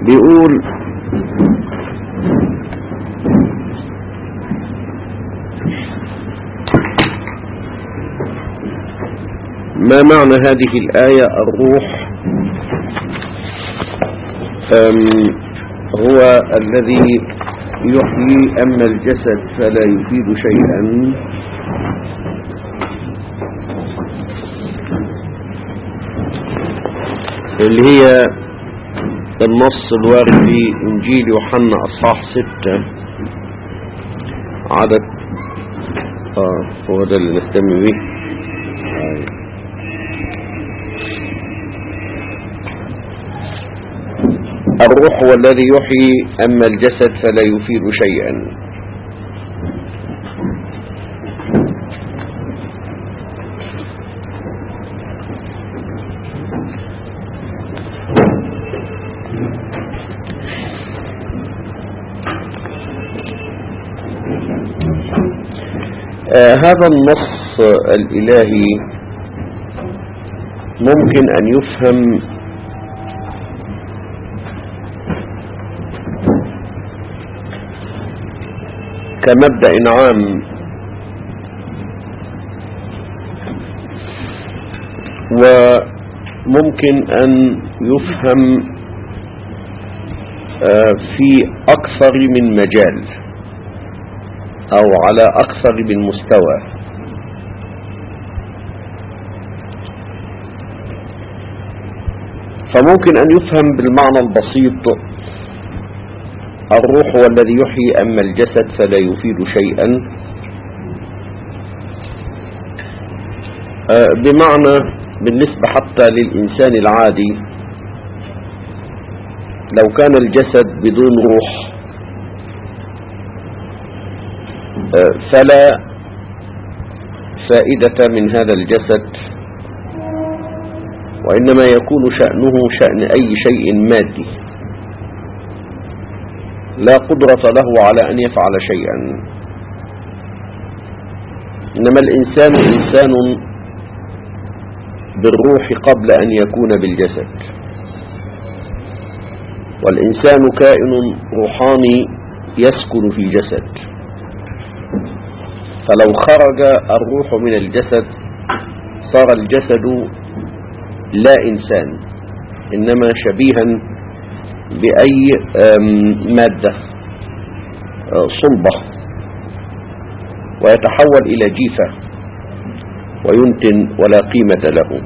بيقول ما معنى هذه الآية الروح أم هو الذي يحيي أما الجسد فلا يفيد شيئا اللي هي النص الوارد في إنجيل يوحنا أصحاح ستة عدد آه هو ده اللي نهتم به آه. الروح هو الذي يحيي أما الجسد فلا يفيد شيئا آه هذا النص الإلهي ممكن أن يفهم كمبدأ عام وممكن أن يفهم آه في أكثر من مجال أو على أكثر من مستوى فممكن أن يفهم بالمعنى البسيط الروح هو الذي يحيي أما الجسد فلا يفيد شيئا بمعنى بالنسبة حتى للإنسان العادي لو كان الجسد بدون روح فلا فائدة من هذا الجسد وإنما يكون شأنه شأن أي شيء مادي لا قدرة له على أن يفعل شيئا إنما الإنسان إنسان بالروح قبل أن يكون بالجسد والإنسان كائن روحاني يسكن في جسد فلو خرج الروح من الجسد صار الجسد لا إنسان إنما شبيها بأي مادة صلبة ويتحول إلى جيفة وينتن ولا قيمة له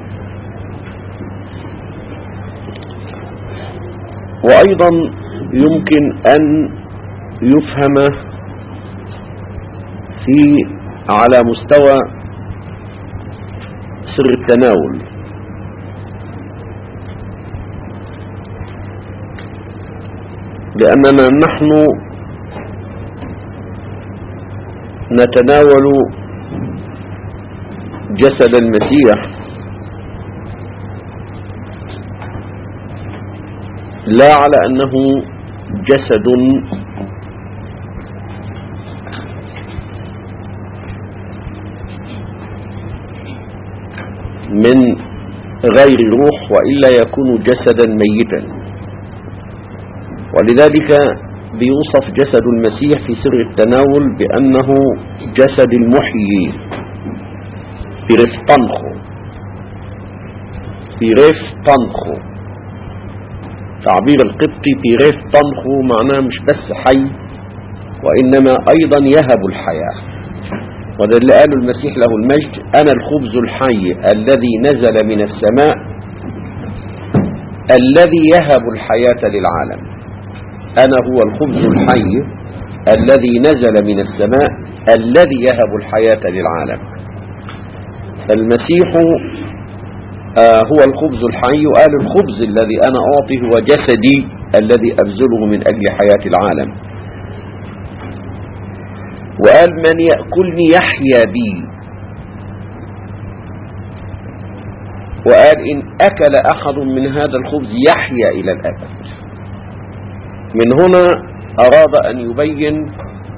وأيضا يمكن أن يفهم في على مستوى سر التناول لأننا نحن نتناول جسد المسيح لا على أنه جسد من غير روح وإلا يكون جسدا ميتا ولذلك بيوصف جسد المسيح في سر التناول بأنه جسد المحيي بيرفتنخو بيرفتنخو تعبير القبطي بيرفتنخو معناه مش بس حي وإنما أيضا يهب الحياة وده اللي قاله المسيح له المجد أنا الخبز الحي الذي نزل من السماء الذي يهب الحياة للعالم أنا هو الخبز الحي الذي نزل من السماء الذي يهب الحياة للعالم المسيح آه هو الخبز الحي وقال الخبز الذي أنا أعطي هو جسدي الذي أبذله من أجل حياة العالم وقال من يأكلني يحيا بي وقال إن أكل أحد من هذا الخبز يحيا إلى الأبد من هنا أراد أن يبين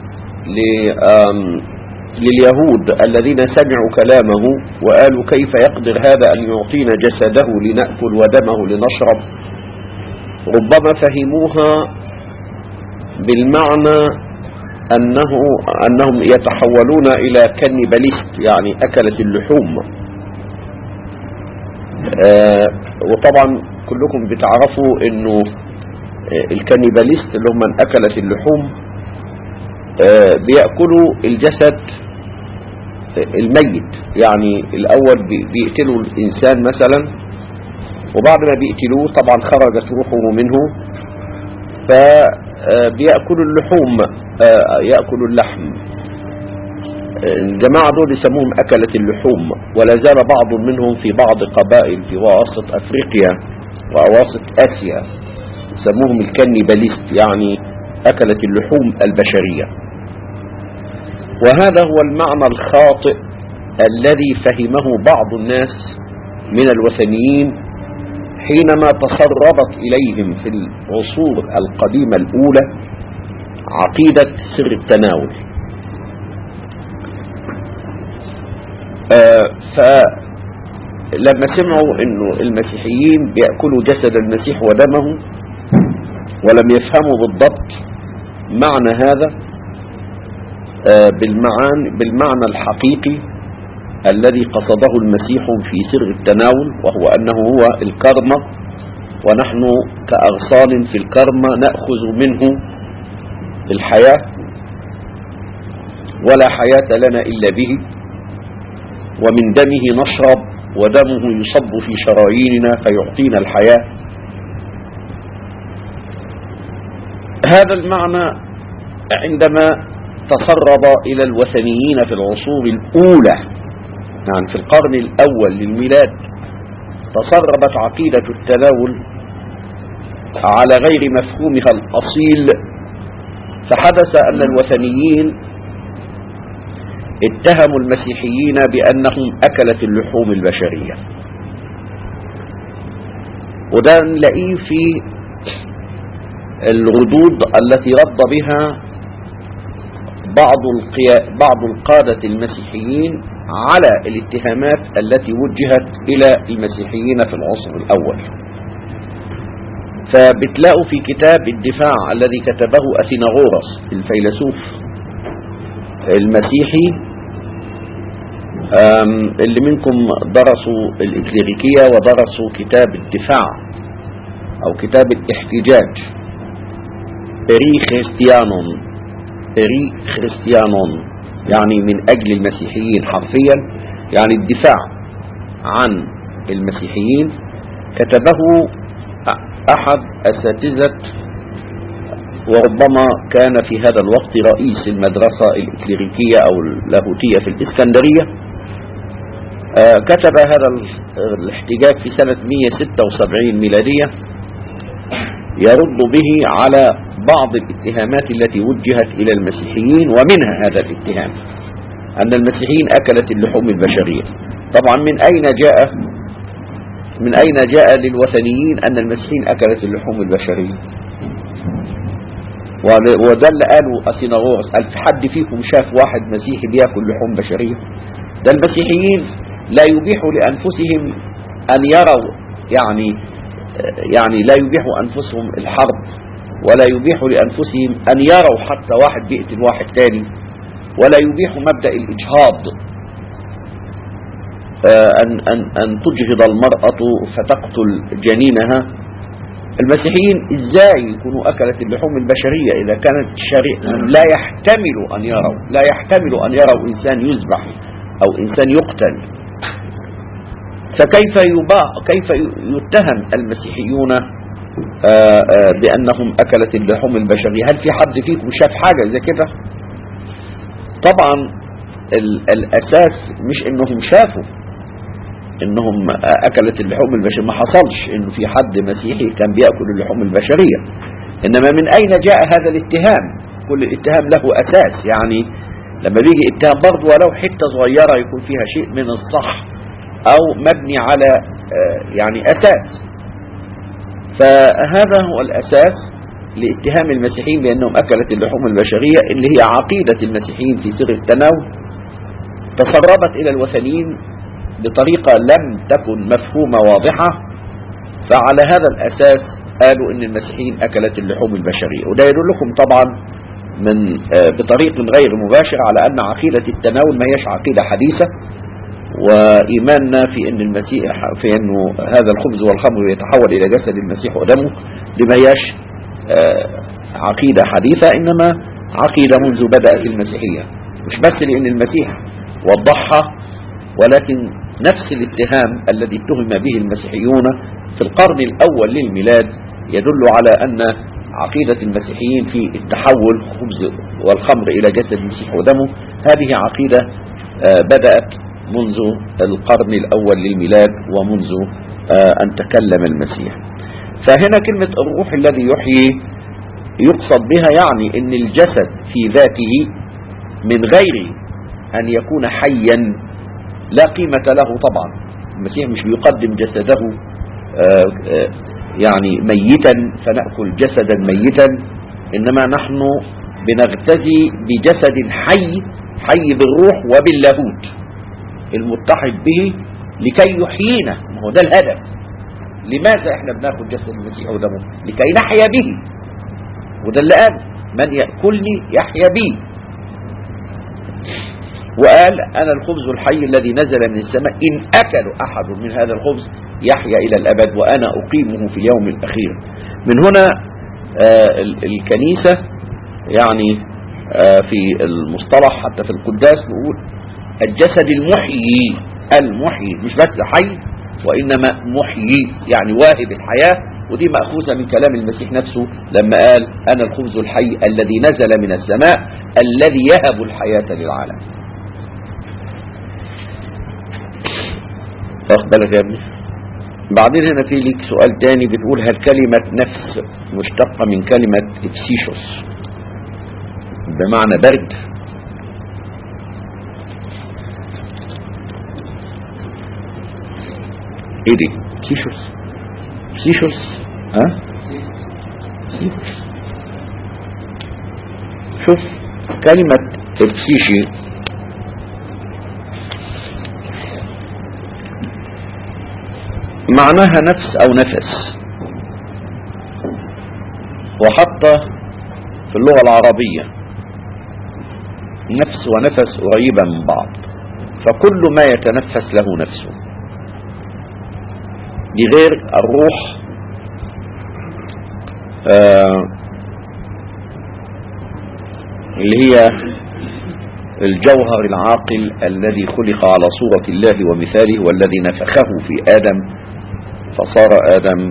لليهود الذين سمعوا كلامه وقالوا كيف يقدر هذا أن يعطينا جسده لنأكل ودمه لنشرب ربما فهموها بالمعنى أنه أنهم يتحولون إلى كنباليست يعني أكلة اللحوم آه وطبعا كلكم بتعرفوا أنه الكنباليست اللي هم من أكلت اللحوم آه بيأكلوا الجسد الميت يعني الأول بيقتلوا الإنسان مثلا وبعد ما بيقتلوه طبعا خرجت روحه منه فبيأكلوا اللحوم يأكلوا اللحم الجماعة دول يسموهم أكلة اللحوم ولا زال بعض منهم في بعض قبائل في واسط أفريقيا وأواسط آسيا يسموهم الكنباليست يعني أكلة اللحوم البشرية وهذا هو المعنى الخاطئ الذي فهمه بعض الناس من الوثنيين حينما تسربت إليهم في العصور القديمة الأولى عقيدة سر التناول آه فلما سمعوا انه المسيحيين بيأكلوا جسد المسيح ودمه ولم يفهموا بالضبط معنى هذا آه بالمعنى, بالمعنى الحقيقي الذي قصده المسيح في سر التناول وهو أنه هو الكرمة ونحن كأغصان في الكرمة نأخذ منه الحياة ولا حياة لنا إلا به ومن دمه نشرب ودمه يصب في شراييننا فيعطينا الحياة هذا المعنى عندما تسرب إلى الوثنيين في العصور الأولى يعني في القرن الأول للميلاد تسربت عقيدة التناول على غير مفهومها الأصيل فحدث أن الوثنيين اتهموا المسيحيين بأنهم أكلت اللحوم البشرية وده نلاقيه في الردود التي رد بها بعض القيا... بعض القادة المسيحيين على الاتهامات التي وجهت إلى المسيحيين في العصر الأول فبتلاقوا في كتاب الدفاع الذي كتبه أثيناغورس الفيلسوف المسيحي اللي منكم درسوا الإكليريكية ودرسوا كتاب الدفاع أو كتاب الاحتجاج إري خريستيانون إري خريستيانون يعني من أجل المسيحيين حرفيا يعني الدفاع عن المسيحيين كتبه أحد أساتذة وربما كان في هذا الوقت رئيس المدرسة الإكليريكية أو اللاهوتية في الإسكندرية كتب هذا الاحتجاج في سنة 176 ميلادية يرد به على بعض الاتهامات التي وجهت إلى المسيحيين ومنها هذا الاتهام أن المسيحيين أكلت اللحوم البشرية طبعا من أين جاء من أين جاء للوثنيين أن المسيحيين أكلت اللحوم البشرية وده اللي قالوا أثيناغورس قال في حد فيكم شاف واحد مسيحي بياكل لحوم بشرية ده المسيحيين لا يبيحوا لأنفسهم أن يروا يعني يعني لا يبيحوا أنفسهم الحرب ولا يبيحوا لأنفسهم أن يروا حتى واحد بيقتل واحد تاني ولا يبيحوا مبدأ الإجهاض أن, أن, أن تجهض المرأة فتقتل جنينها المسيحيين ازاي يكونوا أكلت اللحوم البشرية إذا كانت شريعة لا يحتمل أن يروا لا يحتمل أن يروا إنسان يذبح أو إنسان يقتل فكيف يباع كيف يتهم المسيحيون آآ آآ بأنهم أكلت اللحوم البشرية هل في حد فيكم شاف حاجة زي كده طبعا الأساس مش إنهم شافوا إنهم أكلت اللحوم البشرية ما حصلش إنه في حد مسيحي كان بيأكل اللحوم البشرية إنما من أين جاء هذا الاتهام كل الاتهام له أساس يعني لما بيجي اتهام برضه ولو حتة صغيرة يكون فيها شيء من الصح أو مبني على يعني أساس فهذا هو الأساس لاتهام المسيحيين بأنهم أكلت اللحوم البشرية اللي هي عقيدة المسيحيين في سر التناول تسربت إلى الوثنيين بطريقة لم تكن مفهومة واضحة فعلى هذا الأساس قالوا ان المسيحيين اكلت اللحوم البشرية وده يدلكم طبعا من آه، بطريق غير مباشر على ان عقيدة التناول ما هيش عقيدة حديثة وإيماننا في أن المسيح في أنه هذا الخبز والخمر يتحول إلى جسد المسيح ودمه لما هيش آه، عقيدة حديثة إنما عقيدة منذ بدأت المسيحية مش بس لأن المسيح وضحها ولكن نفس الاتهام الذي اتهم به المسيحيون في القرن الأول للميلاد يدل على أن عقيدة المسيحيين في التحول خبز والخمر إلى جسد المسيح ودمه هذه عقيدة آه، بدأت منذ القرن الأول للميلاد ومنذ آه، أن تكلم المسيح فهنا كلمة الروح الذي يحيي يقصد بها يعني أن الجسد في ذاته من غير أن يكون حيا لا قيمة له طبعا المسيح مش بيقدم جسده آه، آه، يعني ميتا فنأكل جسدا ميتا إنما نحن بنغتزي بجسد حي حي بالروح وباللاهوت المتحد به لكي يحيينا ما هو ده الهدف لماذا احنا بناخد جسد المسيح ودمه لكي نحيا به وده اللي قال من يأكلني يحيا بي وقال أنا الخبز الحي الذي نزل من السماء إن أكل أحد من هذا الخبز يحيا إلى الأبد وأنا أقيمه في اليوم الأخير من هنا آه الكنيسة يعني آه في المصطلح حتى في القداس نقول الجسد المحيي المحيي مش بس حي وإنما محيي يعني واهب الحياة ودي مأخوذة من كلام المسيح نفسه لما قال أنا الخبز الحي الذي نزل من السماء الذي يهب الحياة للعالم واخد بالك يا ابني بعدين هنا في ليك سؤال تاني بتقول هل كلمة نفس مشتقة من كلمة ابسيشوس بمعنى برد ايه دي سيشوس سيشوس ها سيشوس شوف كلمة ابسيشي معناها نفس او نفس وحتى في اللغة العربية نفس ونفس قريبة من بعض فكل ما يتنفس له نفسه دي غير الروح آه اللي هي الجوهر العاقل الذي خلق على صورة الله ومثاله والذي نفخه في آدم فصار آدم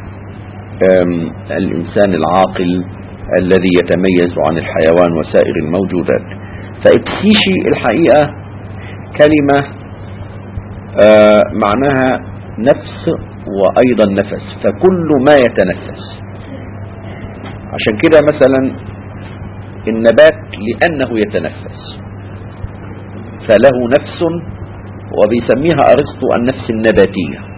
الإنسان العاقل الذي يتميز عن الحيوان وسائر الموجودات فإبسيشي الحقيقة كلمة آه معناها نفس وأيضا نفس فكل ما يتنفس عشان كده مثلا النبات لأنه يتنفس فله نفس وبيسميها أرسطو النفس النباتية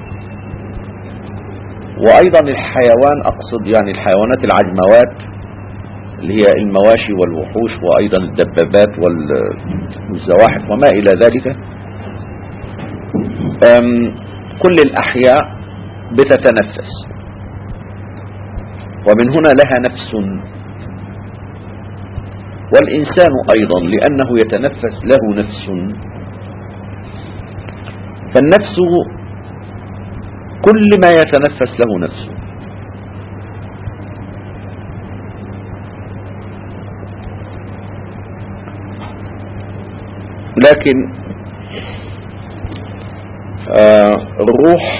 وأيضا الحيوان أقصد يعني الحيوانات العجموات اللي هي المواشي والوحوش وأيضا الدبابات والزواحف وما إلى ذلك كل الأحياء بتتنفس ومن هنا لها نفس والإنسان أيضا لأنه يتنفس له نفس فالنفس كل ما يتنفس له نفسه لكن آه الروح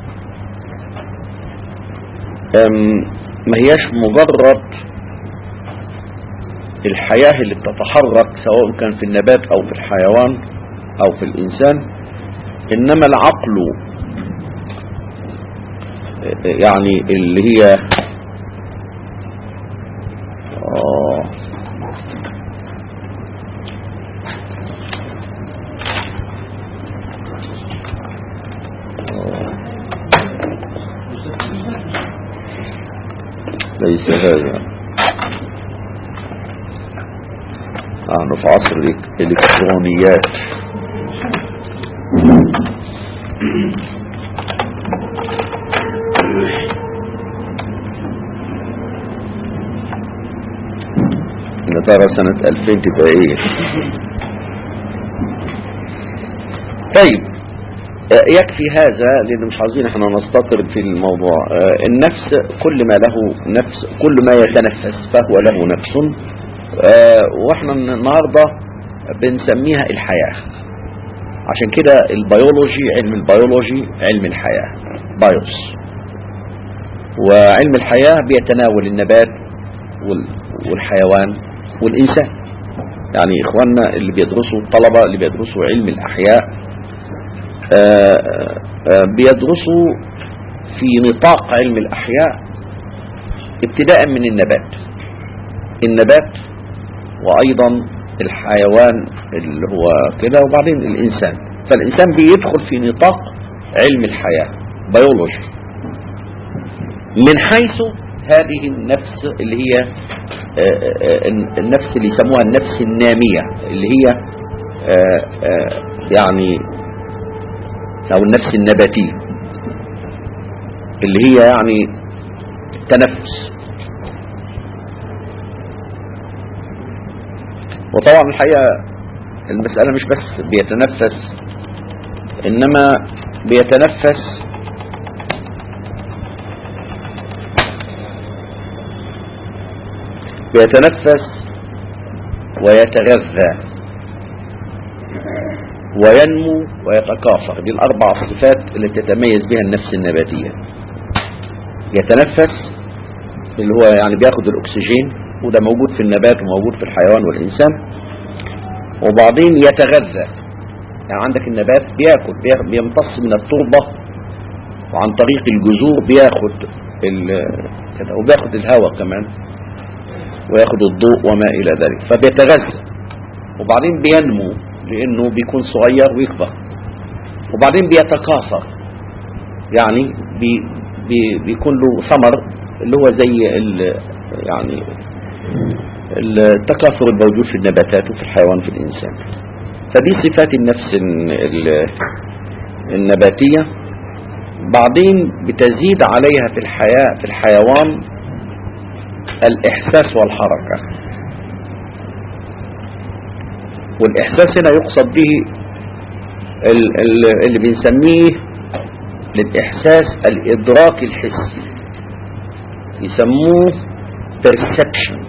ما هياش مجرد الحياة اللي بتتحرك سواء كان في النبات او في الحيوان او في الانسان انما العقل يعني اللي هي آه ليس هذا نحن في عصر الإلكترونيات يا ترى سنة 2000 تبقى ايه طيب آه، يكفي هذا لان مش عاوزين احنا نستطرد في الموضوع آه، النفس كل ما له نفس كل ما يتنفس فهو له نفس آه، واحنا النهاردة بنسميها الحياة عشان كده البيولوجي علم البيولوجي علم الحياة بايوس وعلم الحياة بيتناول النبات وال- والحيوان والإنسان يعني إخواننا اللي بيدرسوا الطلبة اللي بيدرسوا علم الأحياء آه، آه، بيدرسوا في نطاق علم الأحياء ابتداء من النبات النبات وأيضا الحيوان اللي هو كده وبعدين الإنسان فالإنسان بيدخل في نطاق علم الحياة بيولوجي من حيث هذه النفس اللي هي آه، آه، آه، النفس اللي يسموها النفس النامية اللي هي آه، آه، يعني أو النفس النباتية اللي هي يعني تنفس وطبعا الحقيقة المسألة مش بس بيتنفس إنما بيتنفس بيتنفس ويتغذى وينمو ويتكاثر دي الأربع صفات اللي تتميز بها النفس النباتية يتنفس اللي هو يعني بياخد الأكسجين وده موجود في النبات وموجود في الحيوان والإنسان وبعدين يتغذى يعني عندك النبات بياكل بياخد- بيمتص من التربة وعن طريق الجذور بياخد ال- كده وبياخد الهواء كمان وياخد الضوء وما إلى ذلك فبيتغذى وبعدين بينمو لأنه بيكون صغير ويكبر وبعدين بيتكاثر يعني بي بي بيكون له ثمر اللي هو زي ال يعني التكاثر الموجود في النباتات وفي الحيوان في الإنسان فدي صفات النفس ال- ال- النباتية بعدين بتزيد عليها في الحياة في الحيوان الإحساس والحركة والإحساس هنا يقصد به ال- ال- اللي بنسميه للإحساس الإدراك الحسي يسموه perception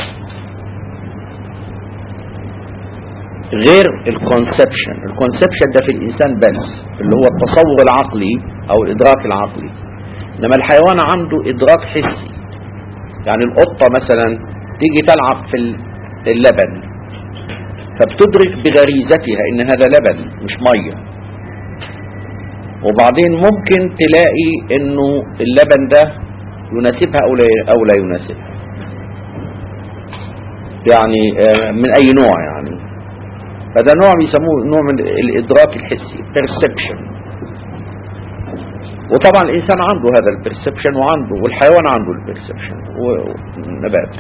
غير الكونسبشن الكونسبشن ده في الإنسان بس اللي هو التصور العقلي أو الإدراك العقلي إنما الحيوان عنده إدراك حسي يعني القطة مثلا تيجي تلعب في اللبن فبتدرك بغريزتها ان هذا لبن مش مية وبعدين ممكن تلاقي انه اللبن ده يناسبها او لا, أو لا يناسبها يعني آه، من اي نوع يعني فده نوع بيسموه نوع من الادراك الحسي perception وطبعا الانسان عنده هذا البرسبشن وعنده والحيوان عنده البرسبشن والنبات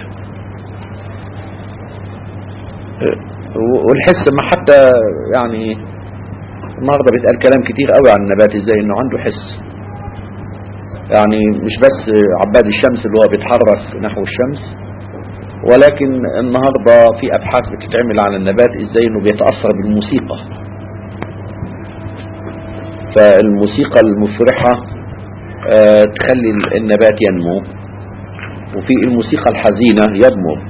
والحس ما حتى يعني النهارده بيتقال كلام كتير قوي عن النبات ازاي انه عنده حس يعني مش بس عباد الشمس اللي هو بيتحرك نحو الشمس ولكن النهارده في ابحاث بتتعمل على النبات ازاي انه بيتاثر بالموسيقى فالموسيقى المفرحة آه، تخلي النبات ينمو وفي الموسيقى الحزينة يضمر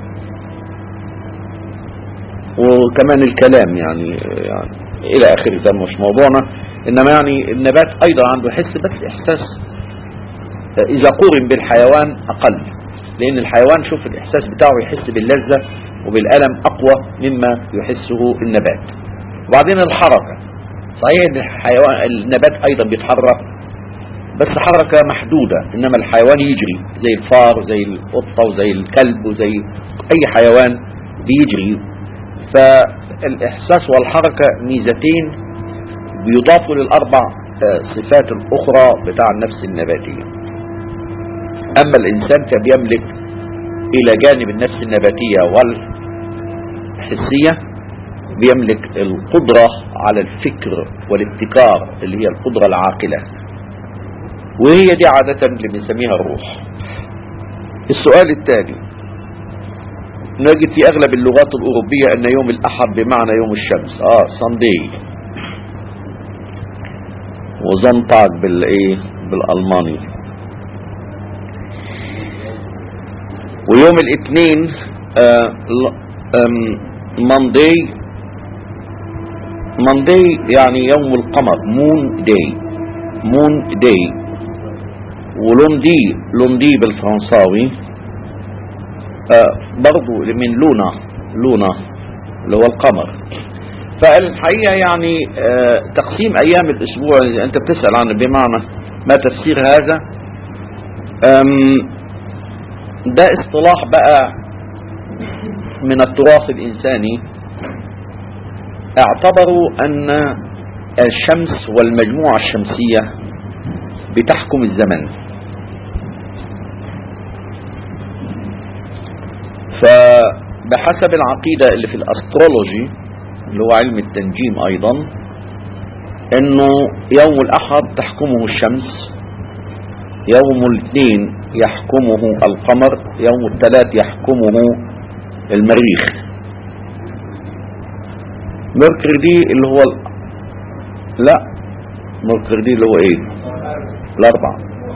وكمان الكلام يعني, يعني إلى آخره ده مش موضوعنا إنما يعني النبات أيضا عنده حس بس إحساس إذا قورن بالحيوان أقل لأن الحيوان شوف الإحساس بتاعه يحس باللذة وبالألم أقوى مما يحسه النبات وبعدين الحركة صحيح ان الحيوان النبات ايضا بيتحرك بس حركة محدودة انما الحيوان يجري زي الفار زي القطة وزي الكلب وزي اي حيوان بيجري فالاحساس والحركة ميزتين بيضافوا للاربع آه، صفات الاخرى بتاع النفس النباتية اما الانسان فبيملك الى جانب النفس النباتية والحسية بيملك القدرة على الفكر والابتكار اللي هي القدرة العاقلة وهي دي عادة اللي بنسميها الروح السؤال الثاني نجد في أغلب اللغات الأوروبية أن يوم الأحد بمعنى يوم الشمس آه ساندي وزنطاق بالإيه بالألماني ويوم الاثنين آه ماندي ماندي يعني يوم القمر مون داي مون داي ولوندي لوندي بالفرنساوي آه برضو من لونا لونا اللي هو القمر فالحقيقة يعني آه تقسيم أيام الأسبوع إذا أنت بتسأل عنه بمعنى ما تفسير هذا ده اصطلاح بقى من التراث الإنساني اعتبروا أن الشمس والمجموعة الشمسية بتحكم الزمن فبحسب العقيدة اللي في الأسترولوجي اللي هو علم التنجيم أيضا أنه يوم الأحد تحكمه الشمس يوم الاثنين يحكمه القمر يوم الثلاث يحكمه المريخ ميركوري اللي هو ال... لا ميركوري اللي هو ايه الاربع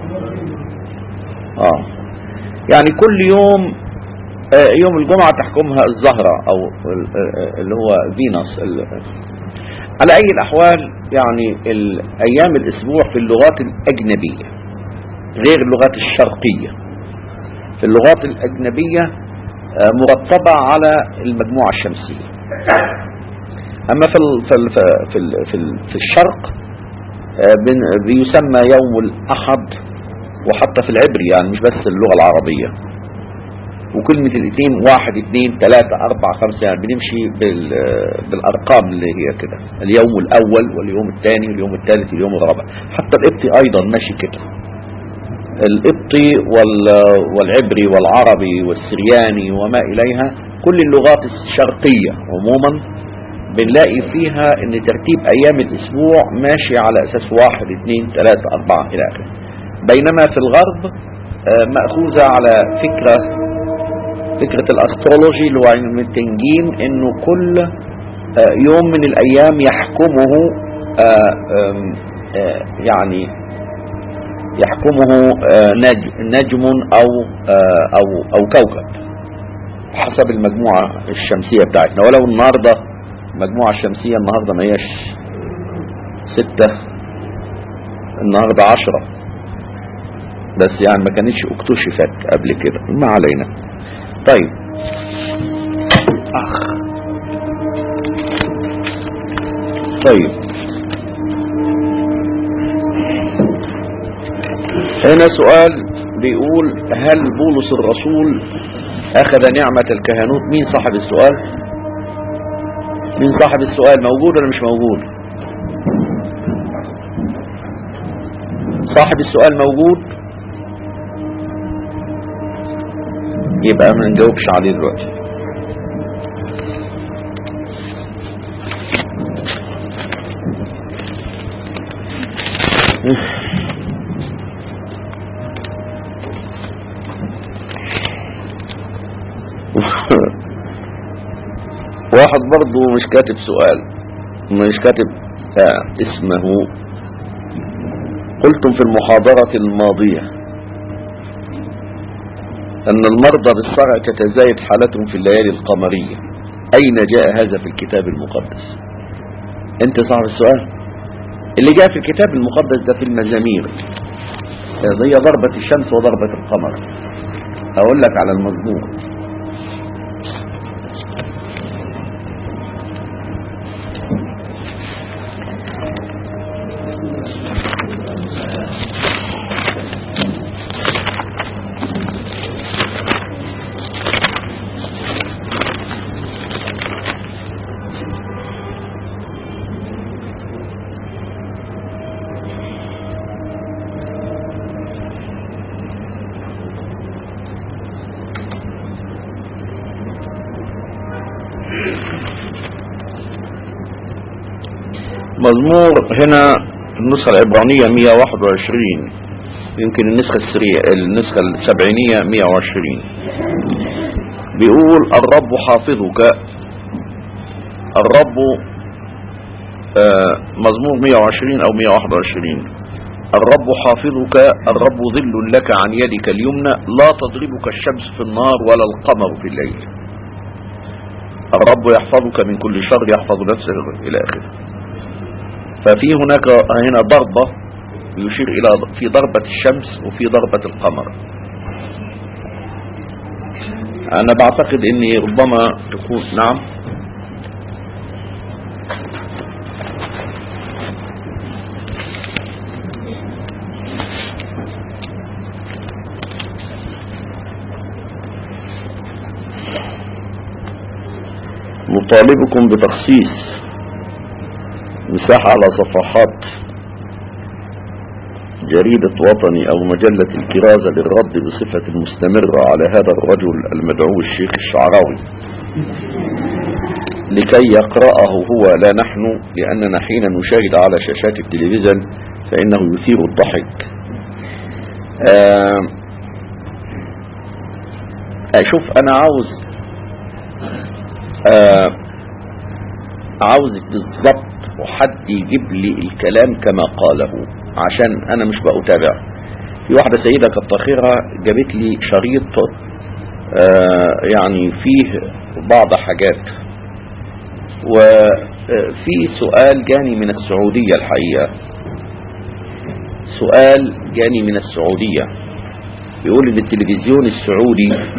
اه يعني كل يوم آه يوم الجمعة تحكمها الزهرة او اللي هو فينوس على اي الاحوال يعني ايام الاسبوع في اللغات الاجنبية غير اللغات الشرقية في اللغات الاجنبية مرتبة على المجموعة الشمسية اما في في في في, في الشرق بيسمى يوم الاحد وحتى في العبري يعني مش بس اللغة العربية وكلمة الاثنين واحد اثنين ثلاثة اربعة خمسة يعني بنمشي بالارقام اللي هي كده اليوم الاول واليوم الثاني واليوم الثالث واليوم الرابع حتى الابتي ايضا ماشي كده القبطي والعبري والعربي والسرياني وما إليها كل اللغات الشرقية عموما بنلاقي فيها ان ترتيب ايام الاسبوع ماشي على اساس واحد اثنين ثلاثة اربعة الى اخره بينما في الغرب مأخوذة على فكرة فكرة الاسترولوجي اللي هو علم التنجيم انه كل يوم من الايام يحكمه يعني يحكمه نجم أو, أو, أو كوكب حسب المجموعة الشمسية بتاعتنا ولو النهاردة المجموعة الشمسية النهاردة ما هيش ستة النهاردة عشرة بس يعني ما كانتش اكتشفت قبل كده ما علينا طيب أخ. طيب هنا سؤال بيقول هل بولس الرسول اخذ نعمة الكهنوت مين صاحب السؤال مين صاحب السؤال موجود ولا مش موجود صاحب السؤال موجود يبقى ما نجاوبش عليه دلوقتي واحد برضه مش كاتب سؤال مش كاتب آه اسمه قلتم في المحاضرة الماضية أن المرضى بالصرع تتزايد حالتهم في الليالي القمرية أين جاء هذا في الكتاب المقدس أنت صاحب السؤال اللي جاء في الكتاب المقدس ده في المزامير هي ضربة الشمس وضربة القمر أقول لك على المزمور مزمور هنا النسخة العبرانية 121 يمكن النسخة السرية النسخة السبعينية 120 بيقول الرب حافظك الرب آه، مزمور 120 او 121 الرب حافظك الرب ظل لك عن يدك اليمنى لا تضربك الشمس في النهار ولا القمر في الليل الرب يحفظك من كل شر يحفظ نفسك الى اخره ففي هناك هنا ضربة يشير الى في ضربة الشمس وفي ضربة القمر انا بعتقد اني ربما تكون نعم نطالبكم بتخصيص مساحة على صفحات جريدة وطني أو مجلة الكرازة للرد بصفة مستمرة على هذا الرجل المدعو الشيخ الشعراوي لكي يقرأه هو لا نحن لأننا حين نشاهد على شاشات التلفزيون فإنه يثير الضحك آه أشوف أنا عاوز آه عاوزك بالضبط وحد يجيب لي الكلام كما قاله عشان انا مش بأتابع في واحدة سيدة كالطاخرة جابت لي شريط آه يعني فيه بعض حاجات وفي سؤال جاني من السعودية الحقيقة سؤال جاني من السعودية بيقول ان التلفزيون السعودي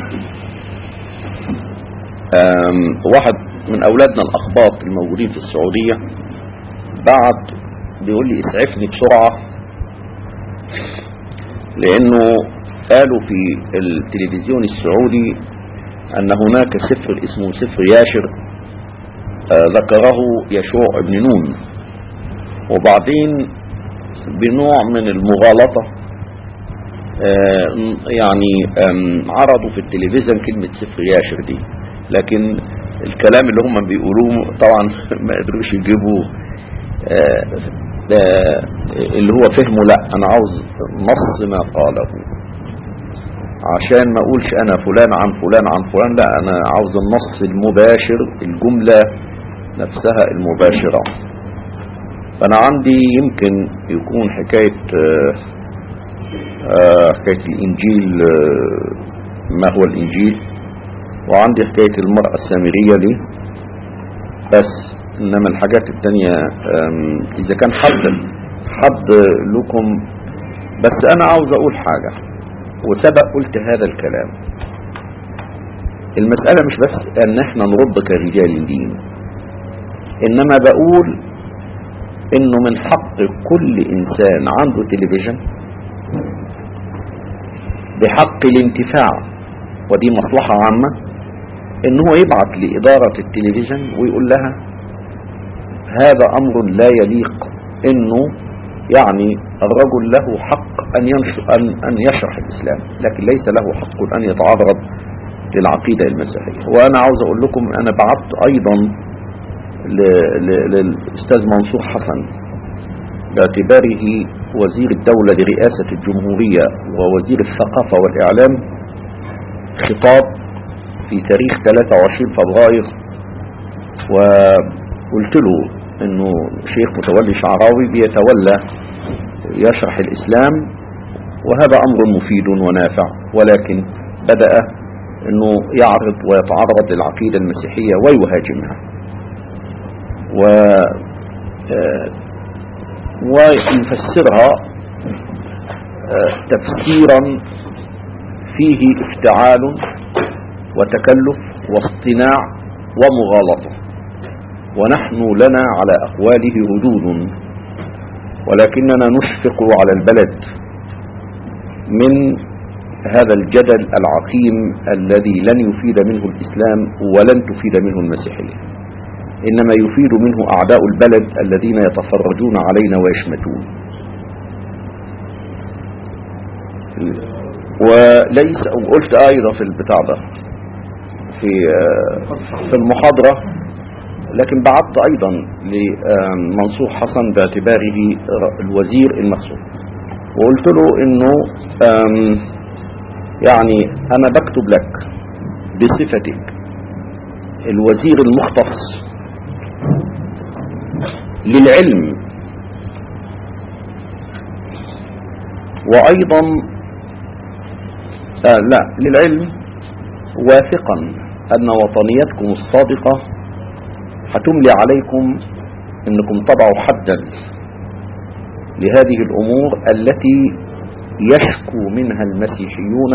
واحد من اولادنا الاخباط الموجودين في السعودية بعد بيقول لي اسعفني بسرعة لانه قالوا في التلفزيون السعودي ان هناك سفر اسمه سفر ياشر آه ذكره يشوع ابن نون وبعدين بنوع من المغالطة آه يعني عرضوا في التلفزيون كلمة سفر ياشر دي لكن الكلام اللي هم بيقولوه طبعا ما قدروش يجيبوا اللي هو فهمه لا انا عاوز نص ما قاله عشان ما اقولش انا فلان عن فلان عن فلان لا انا عاوز النص المباشر الجملة نفسها المباشرة فانا عندي يمكن يكون حكاية حكاية الانجيل ما هو الانجيل وعندي حكاية المرأة السامرية دي بس انما الحاجات التانية اذا كان حد حد لكم بس انا عاوز اقول حاجة وسبق قلت هذا الكلام المسألة مش بس ان احنا نرد كرجال دين انما بقول انه من حق كل انسان عنده تلفزيون بحق الانتفاع ودي مصلحة عامة ان هو يبعت لإدارة التلفزيون ويقول لها هذا امر لا يليق انه يعني الرجل له حق ان, أن, أن يشرح الاسلام لكن ليس له حق ان يتعرض للعقيدة المسيحية وانا عاوز اقول لكم انا بعت ايضا للاستاذ منصور حسن باعتباره وزير الدولة لرئاسة الجمهورية ووزير الثقافة والاعلام خطاب في تاريخ 23 فبراير وقلت له انه شيخ متولي شعراوي بيتولى يشرح الاسلام وهذا امر مفيد ونافع ولكن بدأ انه يعرض ويتعرض للعقيدة المسيحية ويهاجمها و ويفسرها تفسيرا فيه افتعال وتكلف واصطناع ومغالطة ونحن لنا على أقواله ردود ولكننا نشفق على البلد من هذا الجدل العقيم الذي لن يفيد منه الإسلام ولن تفيد منه المسيحية إنما يفيد منه أعداء البلد الذين يتفرجون علينا ويشمتون وليس قلت أيضا في البتاع ده في في المحاضرة لكن بعثت أيضا لمنصور حسن باعتباره الوزير المخصوص وقلت له إنه يعني أنا بكتب لك بصفتك الوزير المختص للعلم وأيضا آه لا للعلم واثقا أن وطنيتكم الصادقة هتملي عليكم أنكم تضعوا حدا لهذه الأمور التي يشكو منها المسيحيون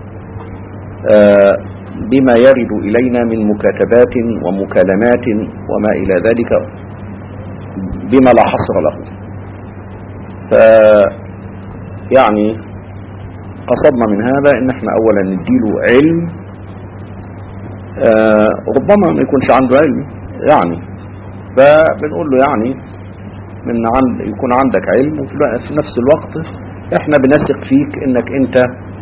آه بما يرد إلينا من مكاتبات ومكالمات وما إلى ذلك بما لا حصر له ف يعني قصدنا من هذا ان احنا اولا نديله علم آه ربما ما يكونش عنده علم يعني فبنقول له يعني من عند يكون عندك علم وفي نفس الوقت احنا بنثق فيك انك انت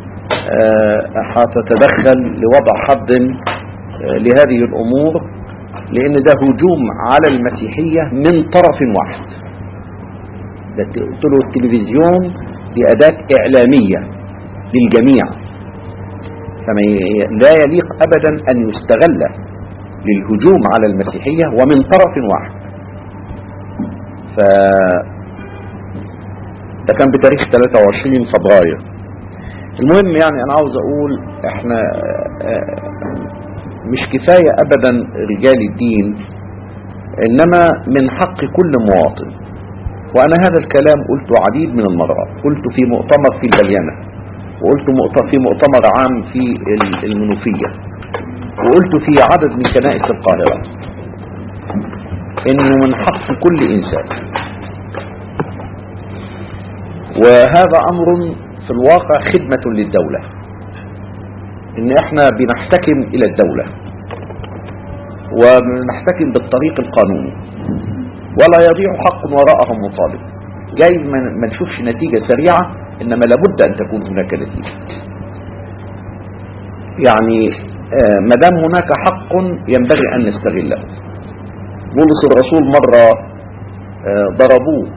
هتتدخل لوضع حد لهذه الأمور لأن ده هجوم على المسيحية من طرف واحد قلت له التلفزيون دي أداة إعلامية للجميع فما لا يليق أبدا أن يستغل للهجوم على المسيحية ومن طرف واحد ف ده كان بتاريخ 23 فبراير المهم يعني انا عاوز اقول احنا مش كفاية ابدا رجال الدين انما من حق كل مواطن وانا هذا الكلام قلته عديد من المرات قلت في مؤتمر في البليانة وقلت في مؤتمر عام في المنوفية وقلت في عدد من كنائس القاهرة انه من حق كل انسان وهذا امر في الواقع خدمة للدولة ان احنا بنحتكم الى الدولة ونحتكم بالطريق القانوني ولا يضيع حق وراءه مطالب جايز ما نشوفش نتيجة سريعة انما لابد ان تكون هناك نتيجة يعني ما دام هناك حق ينبغي ان نستغله بولس الرسول مرة ضربوه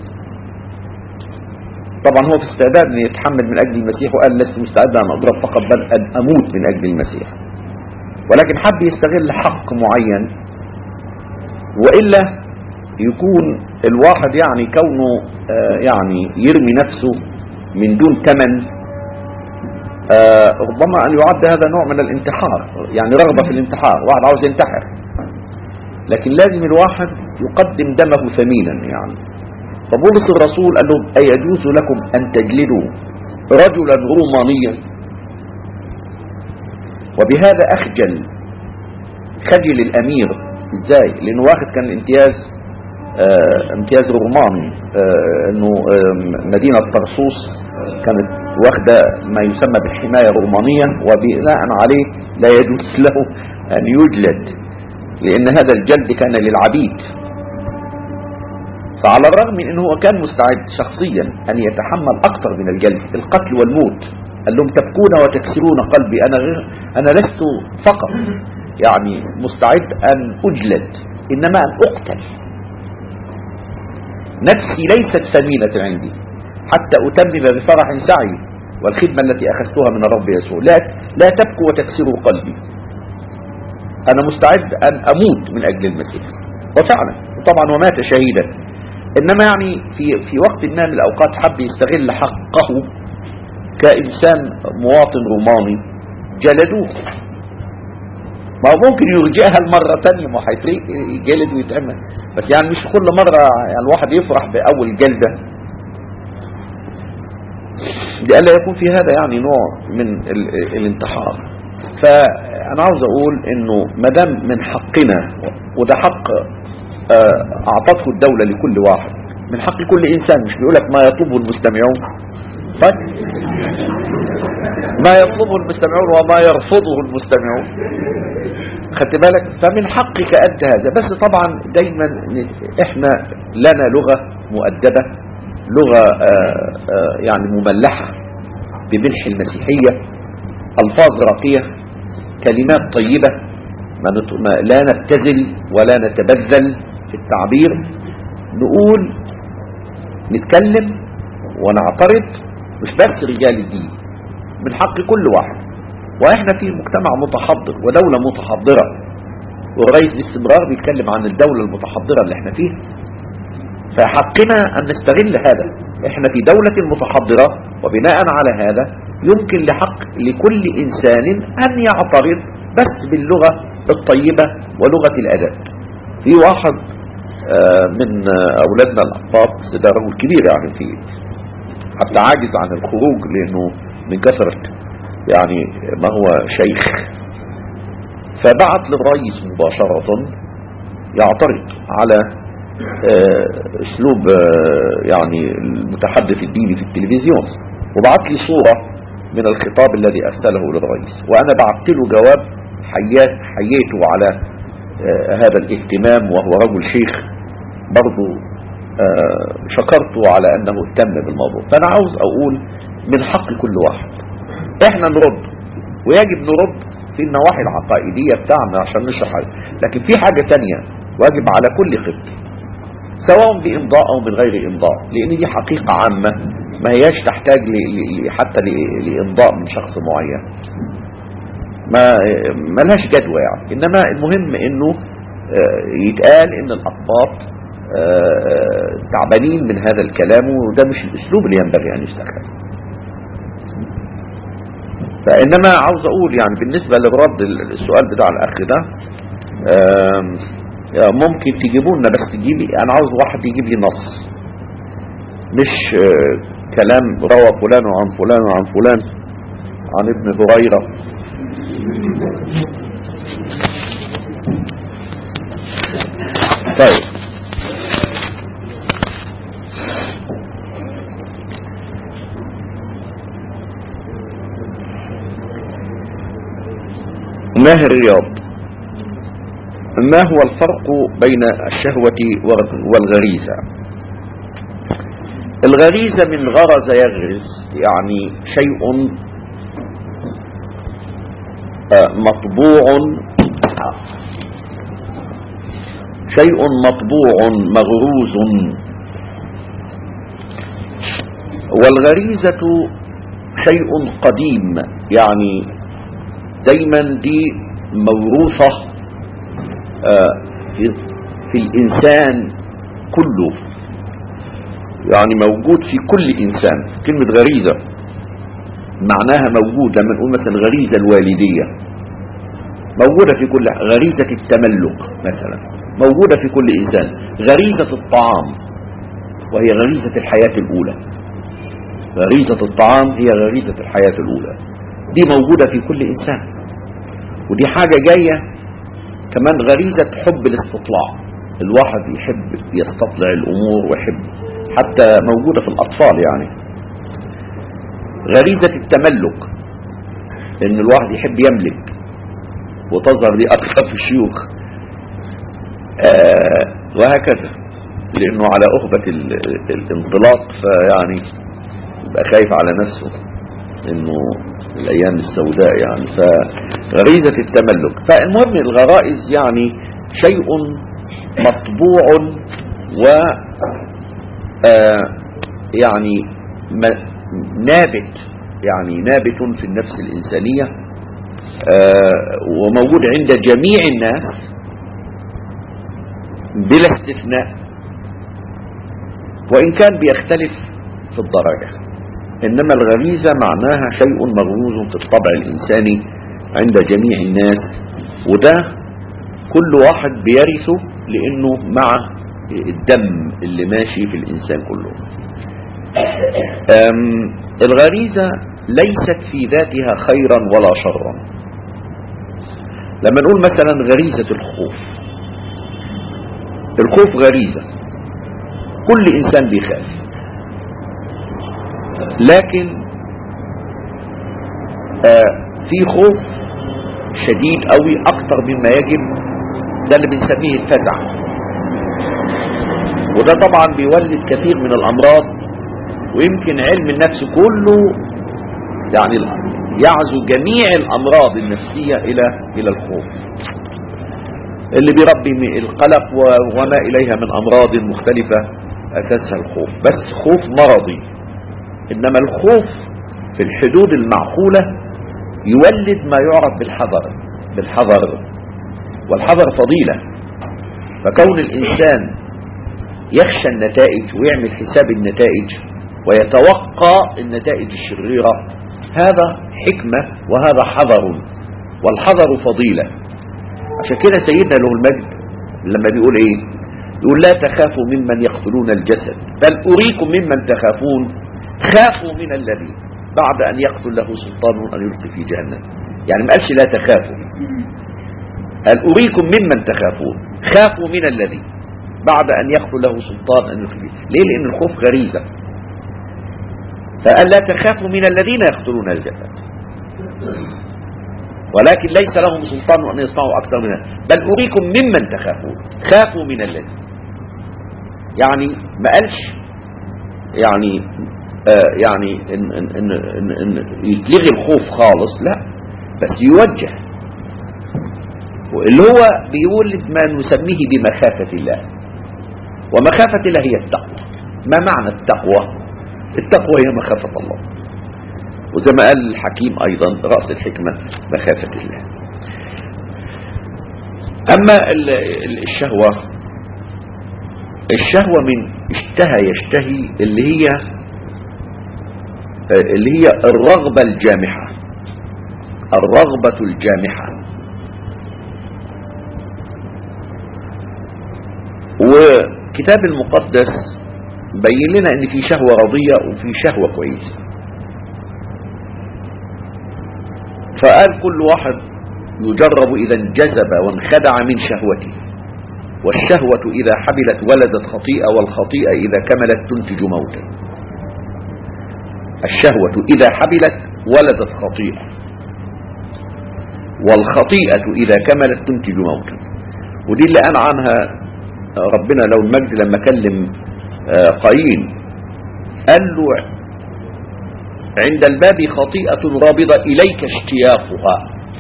طبعا هو في استعداد ان يتحمل من اجل المسيح وقال لست مستعد ان اضرب فقط بل ان اموت من اجل المسيح ولكن حب يستغل حق معين والا يكون الواحد يعني كونه آه يعني يرمي نفسه من دون ثمن آه ربما ان يعد هذا نوع من الانتحار يعني رغبة في الانتحار واحد عاوز ينتحر لكن لازم الواحد يقدم دمه ثمينا يعني فبولس الرسول قال لهم أيجوز لكم أن تجلدوا رجلا رومانيا وبهذا أخجل خجل الأمير ازاي لأنه واخد كان الامتياز آه امتياز روماني آه انه آه مدينة طرسوس كانت واخدة ما يسمى بالحماية الرومانية وبناء عليه لا يجوز له أن يجلد لأن هذا الجلد كان للعبيد فعلى الرغم من انه كان مستعد شخصيا ان يتحمل اكثر من الجلد القتل والموت قال لهم تبكون وتكسرون قلبي انا غير انا لست فقط يعني مستعد ان اجلد انما ان اقتل نفسي ليست ثمينة عندي حتى اتمم بفرح سعي والخدمة التي اخذتها من الرب يسوع لا, لا تبكوا وتكسروا قلبي انا مستعد ان اموت من اجل المسيح وفعلا طبعا ومات شهيدا انما يعني في في وقت ما من الاوقات حب يستغل حقه كانسان مواطن روماني جلدوه ما هو ممكن يرجعها المرة تانية ما هيفرق يجلد ويتعمل بس يعني مش كل مرة يعني الواحد يفرح بأول جلدة لألا يكون في هذا يعني نوع من ال الانتحار فأنا عاوز أقول إنه مدام من حقنا وده حق اعطته الدولة لكل واحد من حق كل انسان مش بيقولك ما يطلبه المستمعون طيب ما يطلبه المستمعون وما يرفضه المستمعون خدت بالك فمن حقك انت هذا بس طبعا دايما احنا لنا لغة مؤدبة لغة آآ آآ يعني مملحة بملح المسيحية الفاظ راقية كلمات طيبة ما لا نبتذل ولا نتبذل في التعبير نقول نتكلم ونعترض مش بس رجال الدين من حق كل واحد واحنا في مجتمع متحضر ودولة متحضرة والرئيس باستمرار بيتكلم عن الدولة المتحضرة اللي احنا فيها فحقنا ان نستغل هذا احنا في دولة متحضرة وبناء على هذا يمكن لحق لكل انسان ان يعترض بس باللغة الطيبة ولغة الادب في واحد آه، من آه، اولادنا الاقباط ده رجل كبير يعني في حتى عاجز عن الخروج لانه من كثرة يعني ما هو شيخ فبعت للرئيس مباشرة يعترض على آه، اسلوب آه، يعني المتحدث الديني في التلفزيون وبعت لي صورة من الخطاب الذي ارسله للرئيس وانا بعت له جواب حيات حييته على آه، هذا الاهتمام وهو رجل شيخ برضو آه، شكرته على انه اهتم بالموضوع فانا عاوز اقول من حق كل واحد احنا نرد ويجب نرد في النواحي العقائدية بتاعنا عشان نشرح حاجة لكن في حاجة تانية واجب على كل قبط سواء بإمضاء أو من غير إمضاء لأن دي حقيقة عامة ما هياش تحتاج ل- ل- حتى ل- لإمضاء من شخص معين ما ملهاش جدوى يعني إنما المهم إنه آه، يتقال إن الأقباط آه، تعبانين من هذا الكلام وده مش الأسلوب اللي ينبغي أن يستخدم فإنما عاوز أقول يعني بالنسبة للرد السؤال بتاع الأخ ده آم، يا ممكن تجيبوا لنا بس تجيبي أنا عاوز واحد يجيب لي نص مش آه، كلام روى فلان عن فلان وعن فلان عن ابن هريرة طيب ماهر الرياض ما هو الفرق بين الشهوة والغريزة الغريزة من غرز يغرز يعني شيء آه، مطبوع شيء مطبوع مغروز والغريزة شيء قديم يعني دايما دي موروثة آه، في, في الإنسان كله يعني موجود في كل إنسان كلمة غريزة معناها موجود لما نقول مثلا غريزة الوالدية موجودة في كل غريزة التملك مثلا موجودة في كل إنسان غريزة الطعام وهي غريزة الحياة الأولى غريزة الطعام هي غريزة الحياة الأولى دي موجودة في كل إنسان ودي حاجة جاية كمان غريزة حب الاستطلاع الواحد يحب يستطلع الأمور ويحب حتى موجودة في الأطفال يعني غريزة التملك إن الواحد يحب يملك وتظهر دي أكثر في الشيوخ آه وهكذا لأنه على أخبة ال- الانطلاق فيعني يبقى خايف على نفسه إنه الأيام السوداء يعني فغريزة التملك فالمهم الغرائز يعني شيء مطبوع و آه يعني م- نابت يعني نابت في النفس الإنسانية آه وموجود عند جميع الناس بلا استثناء وإن كان بيختلف في الدرجة إنما الغريزة معناها شيء مغروز في الطبع الإنساني عند جميع الناس وده كل واحد بيرثه لأنه مع الدم اللي ماشي في الإنسان كله أم، الغريزة ليست في ذاتها خيرا ولا شرا لما نقول مثلا غريزة الخوف الخوف غريزة كل إنسان بيخاف لكن آه في خوف شديد قوي اكتر مما يجب ده اللي بنسميه الفزع وده طبعا بيولد كثير من الامراض ويمكن علم النفس كله يعني يعزو جميع الامراض النفسية الى الى الخوف اللي بيربي من القلق و- وما اليها من امراض مختلفة اساسها الخوف بس خوف مرضي انما الخوف في الحدود المعقولة يولد ما يعرف بالحذر بالحذر والحذر فضيلة فكون الإنسان يخشى النتائج ويعمل حساب النتائج ويتوقع النتائج الشريرة هذا حكمة وهذا حذر والحذر فضيلة عشان كده سيدنا له المجد لما بيقول ايه يقول لا تخافوا ممن يقتلون الجسد بل أريكم ممن تخافون خافوا من الذي بعد أن يقتل له سلطان أن يلقي في جهنم يعني ما قالش لا تخافوا قال أريكم ممن تخافون خافوا من الذي بعد أن يقتل له سلطان أن يلقي فيه ليه لأن الخوف غريزة فقال لا تخافوا من الذين يقتلون الجسد ولكن ليس لهم سلطان أن يصنعوا أكثر منها بل أريكم ممن تخافون خافوا من الذي يعني ما قالش يعني آه يعني إن, إن, إن, إن, إن يتلغي الخوف خالص لا بس يوجه اللي هو بيولد ما نسميه بمخافة الله ومخافة الله هي التقوى ما معنى التقوى التقوى هي مخافة الله وزي ما قال الحكيم أيضا رأس الحكمة مخافة الله أما الشهوة الشهوة من اشتهى يشتهي اللي هي اللي هي الرغبة الجامحة الرغبة الجامحة وكتاب المقدس بين لنا ان في شهوة رضية وفي شهوة كويسة فقال كل واحد يجرب اذا انجذب وانخدع من شهوته والشهوة اذا حبلت ولدت خطيئة والخطيئة اذا كملت تنتج موتا الشهوة اذا حبلت ولدت خطيئة والخطيئة اذا كملت تنتج موتا ودي اللي قال عنها ربنا لو المجد لما كلم قايين قال له عند الباب خطيئة رابضة إليك اشتياقها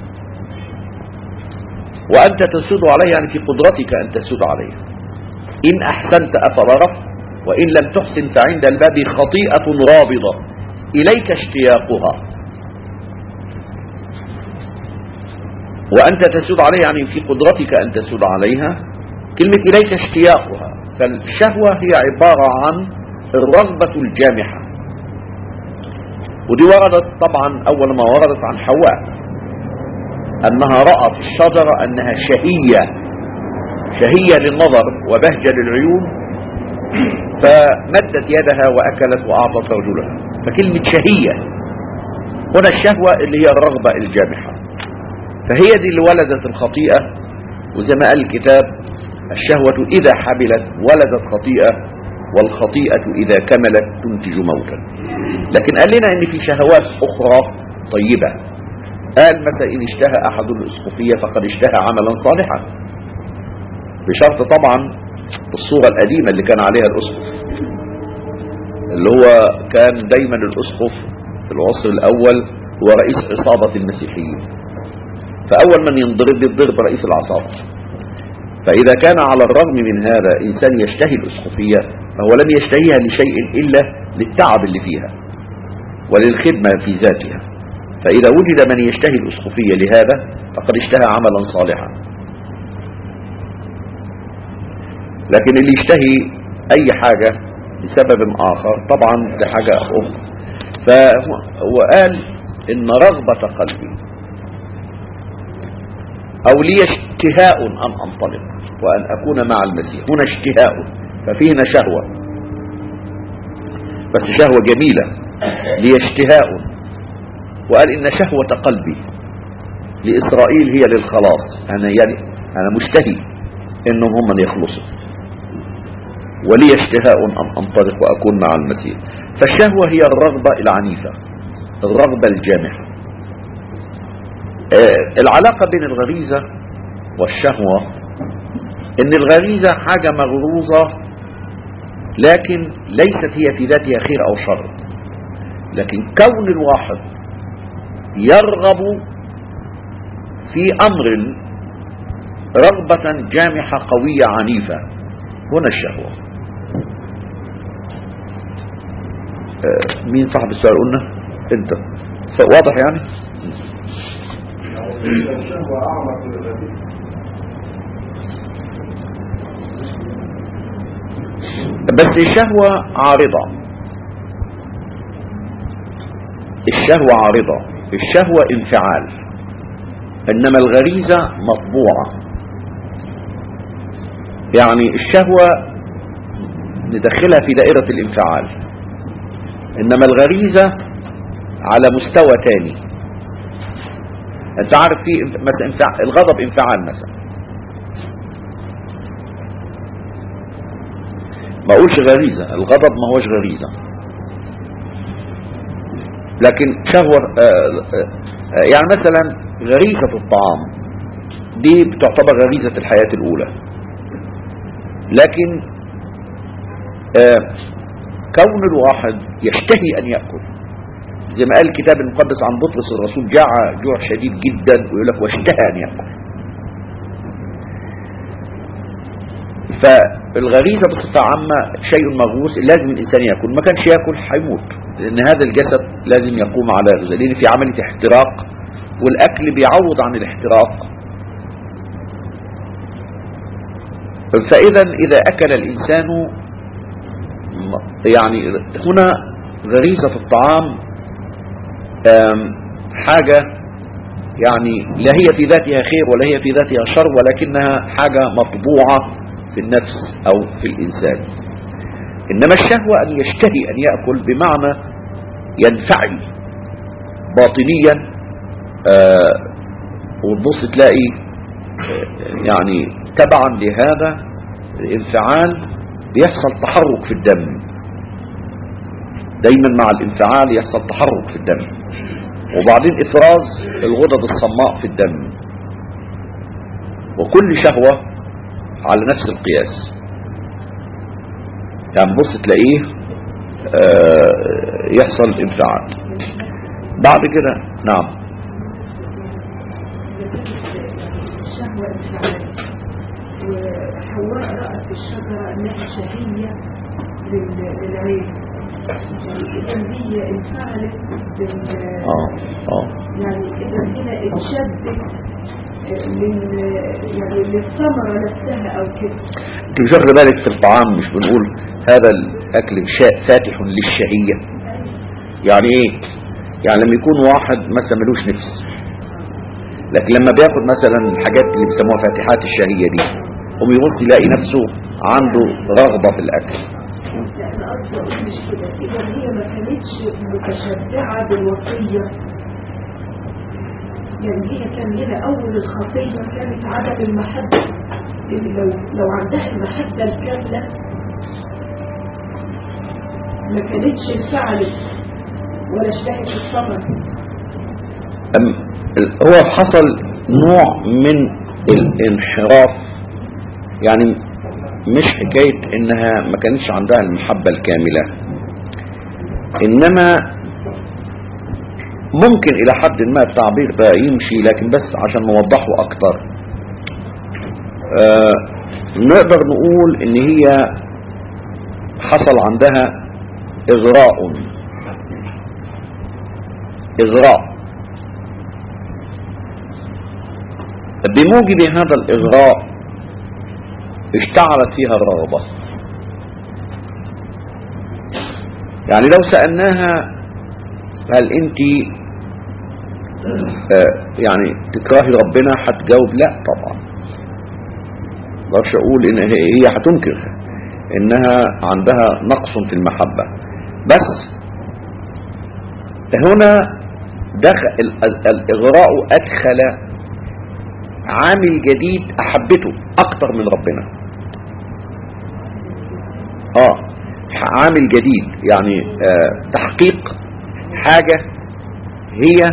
وأنت تسود عليها يعني في قدرتك أن تسود عليها إن أحسنت أفضرف وإن لم تحسن فعند الباب خطيئة رابضة إليك اشتياقها وأنت تسود عليها يعني في قدرتك أن تسود عليها كلمة إليك اشتياقها فالشهوة هي عبارة عن الرغبة الجامحة ودي وردت طبعا أول ما وردت عن حواء أنها رأت الشجرة أنها شهية شهية للنظر وبهجة للعيون فمدت يدها وأكلت وأعطت رجلها فكلمة شهية هنا الشهوة اللي هي الرغبة الجامحة فهي دي اللي ولدت الخطيئة وزي ما قال الكتاب الشهوة إذا حبلت ولدت خطيئة والخطيئة إذا كملت تنتج موتا لكن قال لنا ان في شهوات أخرى طيبة قال مثلا إن اشتهى أحد الأسقفية فقد اشتهى عملا صالحا بشرط طبعا الصورة القديمة اللي كان عليها الأسقف اللي هو كان دايما الأسقف في العصر الأول هو رئيس عصابة المسيحيين فأول من ينضرب يضرب رئيس العصابة فإذا كان على الرغم من هذا إنسان يشتهي الأسقفية فهو لم يشتهيها لشيء إلا للتعب اللي فيها وللخدمة في ذاتها فإذا وجد من يشتهي الأسقفية لهذا فقد اشتهى عملا صالحا لكن اللي يشتهي أي حاجة لسبب آخر طبعا ده حاجة أخرى فهو قال إن رغبة قلبي أو لي اشتهاء أن أنطلق وأن أكون مع المسيح هنا اشتهاء ففينا شهوة بس شهوة جميلة لي اشتهاء وقال إن شهوة قلبي لإسرائيل هي للخلاص أنا يعني أنا مشتهي إنهم هم من يخلصوا ولي اشتهاء أن أنطلق وأكون مع المسيح فالشهوة هي الرغبة العنيفة الرغبة الجامحة آه العلاقة بين الغريزة والشهوة ان الغريزة حاجة مغروزة لكن ليست هي في ذاتها خير او شر لكن كون الواحد يرغب في امر رغبة جامحة قوية عنيفة هنا الشهوة آه مين صاحب السؤال قلنا انت واضح يعني الشهوة أعمق من الغريب بس الشهوة عارضة الشهوة عارضة الشهوة انفعال انما الغريزة مطبوعة يعني الشهوة ندخلها في دائرة الانفعال انما الغريزة على مستوى تاني انت عارف في مثلا انفع- الغضب انفعال مثلا ما اقولش غريزة الغضب ما هوش غريزة لكن شهوة آه، آه، آه، يعني مثلا غريزة الطعام دي بتعتبر غريزة الحياة الأولى لكن آه، كون الواحد يشتهي أن يأكل زي ما قال الكتاب المقدس عن بطرس الرسول جاع جوع شديد جدا ويقول لك واشتهى أن يأكل فالغريزة بصفة عامة شيء مغروس لازم الإنسان يأكل ما كانش يأكل هيموت لأن هذا الجسد لازم يقوم على غذاء لأن في عملية احتراق والأكل بيعوض عن الاحتراق فإذا إذا أكل الإنسان م- يعني هنا غريزة الطعام آم، حاجة يعني لا هي في ذاتها خير ولا هي في ذاتها شر ولكنها حاجة مطبوعة في النفس أو في الإنسان إنما الشهوة أن يشتهي أن يأكل بمعنى ينفعل باطنيا آه وتبص تلاقي آه يعني تبعا لهذا الانفعال بيحصل تحرك في الدم دايما مع الانفعال يحصل تحرك في الدم وبعدين افراز الغدد الصماء في الدم وكل شهوة على نفس القياس يعني بص تلاقيه آه يحصل انفعال بعد كده نعم الشهوة انفعال وحواء رأت في الشجرة أنها شهية لل- للعين يعني إذا هي انفعلت بال اه اه يعني إذا هنا اتشدت من يعني للثمرة نفسها أو كده انت مش واخد بالك في الطعام مش بنقول هذا الاكل شاء فاتح للشهية يعني ايه يعني لما يكون واحد مثلا ملوش نفس لكن لما بياخد مثلا الحاجات اللي بيسموها فاتحات الشهية دي قوم يبص يلاقي نفسه عنده رغبة في الاكل لا أنا قصدي أقول مش كده إذا هي ما كانتش متشبعة بالوصية يعني هي كان هنا أول الخطية كانت عدم المحبة اللي لو لو عندها المحبة الكاملة ما كانتش انفعلت ولا اشتهت الثمر أم هو حصل نوع من الانحراف يعني مش حكاية انها ما كانش عندها المحبة الكاملة انما ممكن الى حد ما التعبير ده يمشي لكن بس عشان نوضحه اكتر آه نقدر نقول ان هي حصل عندها اغراء اغراء بموجب هذا الإغراء اشتعلت فيها الرغبة يعني لو سألناها هل انت آه يعني تكرهي ربنا هتجاوب لا طبعا مقدرش اقول ان هي هي هتنكر انها عندها نقص في المحبة بس هنا دخل ال- ال- الاغراء ادخل عامل جديد احبته اكتر من ربنا اه عامل جديد يعني آه تحقيق حاجة هي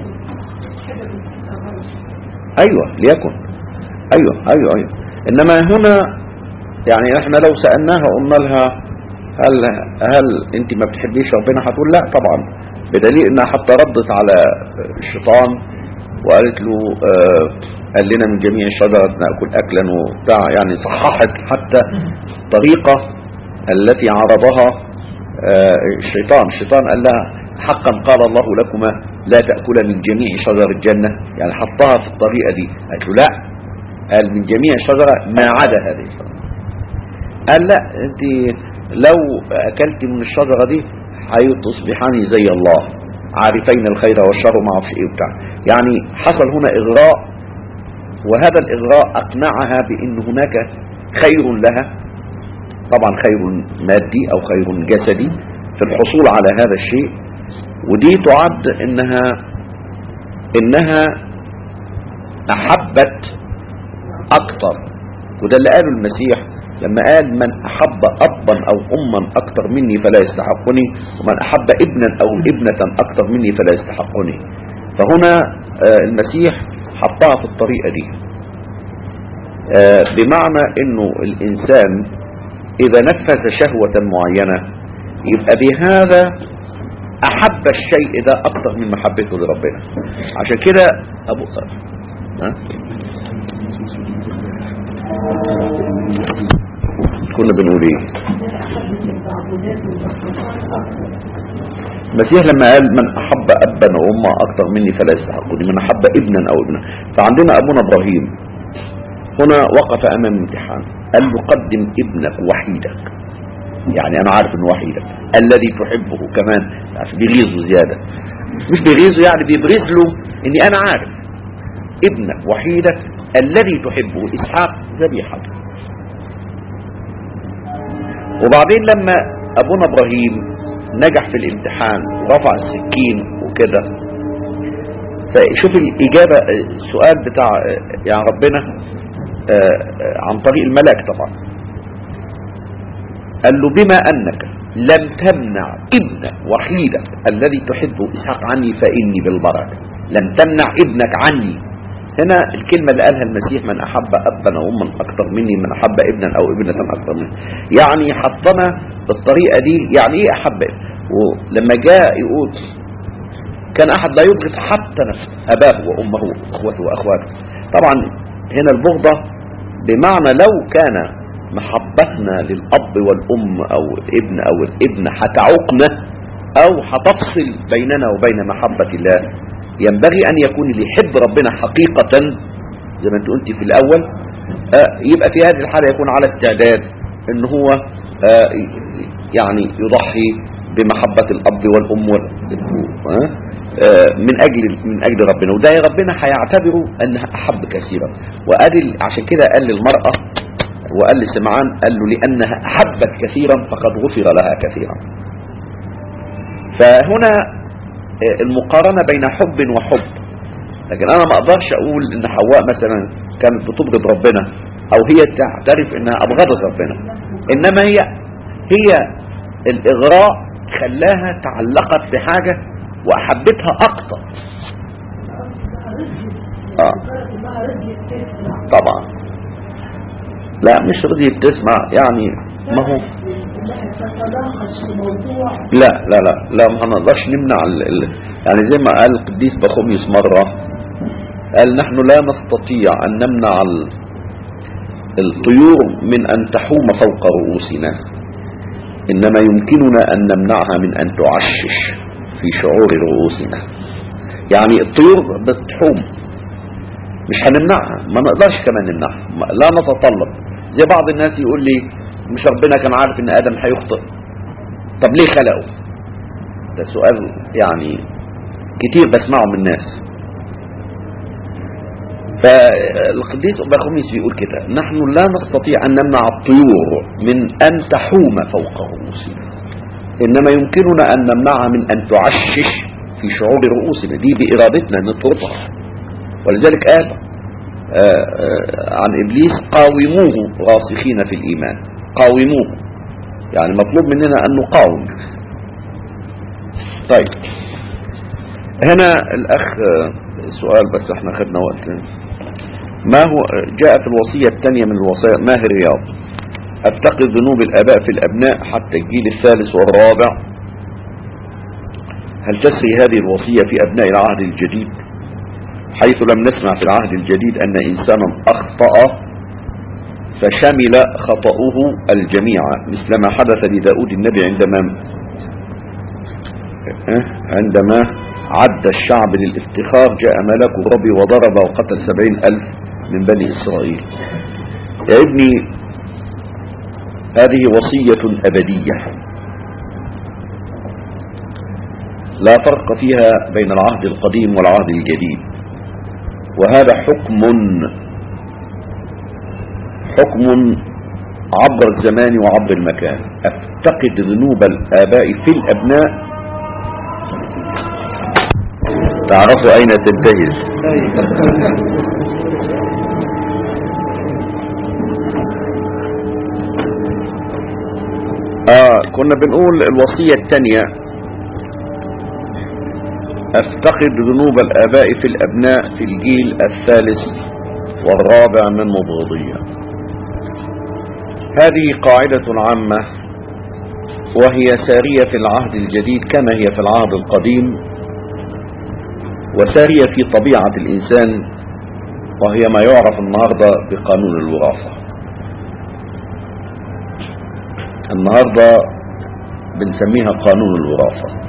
ايوه ليكن ايوه ايوه ايوه انما هنا يعني احنا لو سألناها قلنا لها هل هل انت ما بتحبيش ربنا هتقول لا طبعا بدليل انها حتى ردت على الشيطان وقالت له آه قال لنا من جميع الشجرة نأكل أكلا وبتاع يعني صححت حتى الطريقة التي عرضها آه الشيطان الشيطان قال لها حقا قال الله لكما لا تأكلا من جميع شجر الجنة يعني حطها في الطريقة دي قالت له لا قال من جميع شجرة ما عدا هذه الشجرة قال لا انت لو اكلت من الشجرة دي هتصبحاني زي الله عارفين الخير والشر ما اعرفش ايه وبتاع يعني حصل هنا اغراء وهذا الاغراء اقنعها بان هناك خير لها طبعا خير مادي او خير جسدي في الحصول على هذا الشيء ودي تعد انها انها احبت اكتر وده اللي قاله المسيح لما قال من احب ابا او اما اكتر مني فلا يستحقني ومن احب ابنا او ابنة اكتر مني فلا يستحقني فهنا آه، المسيح حطها في الطريقة دي آه، بمعنى انه الانسان اذا نفذ شهوة معينة يبقى بهذا احب الشيء ده اكتر من محبته لربنا عشان كده ابو ها؟ كنا بنقول ايه المسيح لما قال من احب ابا وامه اكتر مني فلا يستحقني من احب ابنا او ابنا فعندنا ابونا ابراهيم هنا وقف امام امتحان قال له قدم ابنك وحيدك يعني انا عارف انه وحيدك الذي تحبه كمان عشان بيغيظه زيادة مش بيغيظه يعني بيبرز له اني انا عارف ابنك وحيدك الذي تحبه اسحاق ذبيحته وبعدين لما ابونا ابراهيم نجح في الامتحان ورفع السكين وكده فشوف الاجابة السؤال بتاع يعني ربنا آه، آه، عن طريق الملاك طبعا قال له بما انك لم تمنع ابنك وحيدك الذي تحبه اسحاق عني فاني بالبركه لم تمنع ابنك عني هنا الكلمة اللي قالها المسيح من أحب أبا أو أما أكثر مني من أحب ابنا أو ابنة أكثر مني يعني حطنا بالطريقة دي يعني إيه أحب ولما جاء يقول كان أحد لا يبغض حتى نفسه أباه وأمه وأخوته وأخواته طبعا هنا البغضة بمعنى لو كان محبتنا للأب والأم أو الابن أو الابن هتعوقنا أو هتفصل بيننا وبين محبة الله ينبغي أن يكون اللي يحب ربنا حقيقة زي ما انت قلت في الأول آه، يبقى في هذه الحالة يكون على استعداد ان هو آه، يعني يضحي بمحبة الأب والأم والابن آه، آه، من أجل من أجل ربنا وده ربنا هيعتبره أنها أحب كثيرا وأدل عشان كده قال للمرأة وقال لسمعان قال له لأنها أحبت كثيرا فقد غفر لها كثيرا فهنا المقارنة بين حب وحب لكن انا ما اقدرش اقول ان حواء مثلا كانت بتبغض ربنا او هي تعترف انها ابغضت ربنا انما هي هي الاغراء خلاها تعلقت بحاجة واحبتها اكتر اه طبعا لا مش رضيت تسمع يعني ما هو لا لا لا لا ما نقدرش نمنع ال... ال... يعني زي ما قال القديس بخوميوس مرة قال نحن لا نستطيع أن نمنع ال... الطيور من أن تحوم فوق رؤوسنا إنما يمكننا أن نمنعها من أن تعشش في شعور رؤوسنا يعني الطيور بتحوم مش هنمنعها ما نقدرش كمان نمنعها لا نتطلب زي بعض الناس يقول لي مش ربنا كان عارف ان ادم هيخطئ طب ليه خلقه ده سؤال يعني كتير بسمعه من الناس فالقديس بخوميس بيقول كده نحن لا نستطيع ان نمنع الطيور من ان تحوم فوق رؤوسنا انما يمكننا ان نمنعها من ان تعشش في شعور رؤوسنا دي بارادتنا نطردها ولذلك قال آه آه عن ابليس قاوموه راسخين في الايمان قاوموه يعني مطلوب مننا ان نقاوم طيب هنا الاخ سؤال بس احنا خدنا وقت ما هو جاء في الوصية الثانية من الوصايا ما هي الرياض افتقد ذنوب الاباء في الابناء حتى الجيل الثالث والرابع هل تسري هذه الوصية في ابناء العهد الجديد حيث لم نسمع في العهد الجديد ان انسانا اخطأ فشمل خطأه الجميع مثل ما حدث لداود النبي عندما آه، عندما عد الشعب للافتخار جاء ملك الرب وضرب وقتل سبعين ألف من بني إسرائيل يا ابني هذه وصية أبدية لا فرق فيها بين العهد القديم والعهد الجديد وهذا حكم حكم عبر الزمان وعبر المكان افتقد ذنوب الآباء في الأبناء تعرفوا أين تنتهز آه كنا بنقول الوصية الثانية افتقد ذنوب الآباء في الأبناء في الجيل الثالث والرابع من مبغضية هذه قاعدة عامة وهي سارية في العهد الجديد كما هي في العهد القديم وسارية في طبيعة الإنسان وهي ما يعرف النهاردة بقانون الوراثة النهاردة بنسميها قانون الوراثة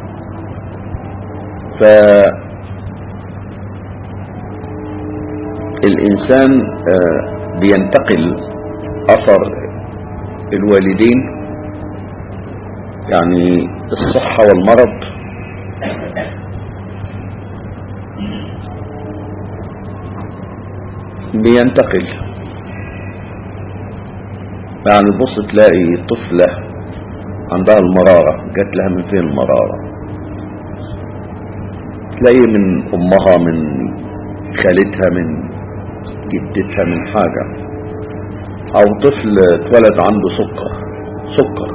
فالإنسان بينتقل أثر الوالدين يعني الصحة والمرض بينتقل يعني بص تلاقي طفلة عندها المرارة جات لها من فين المرارة تلاقي من امها من خالتها من جدتها من حاجة او طفل اتولد عنده سكر سكر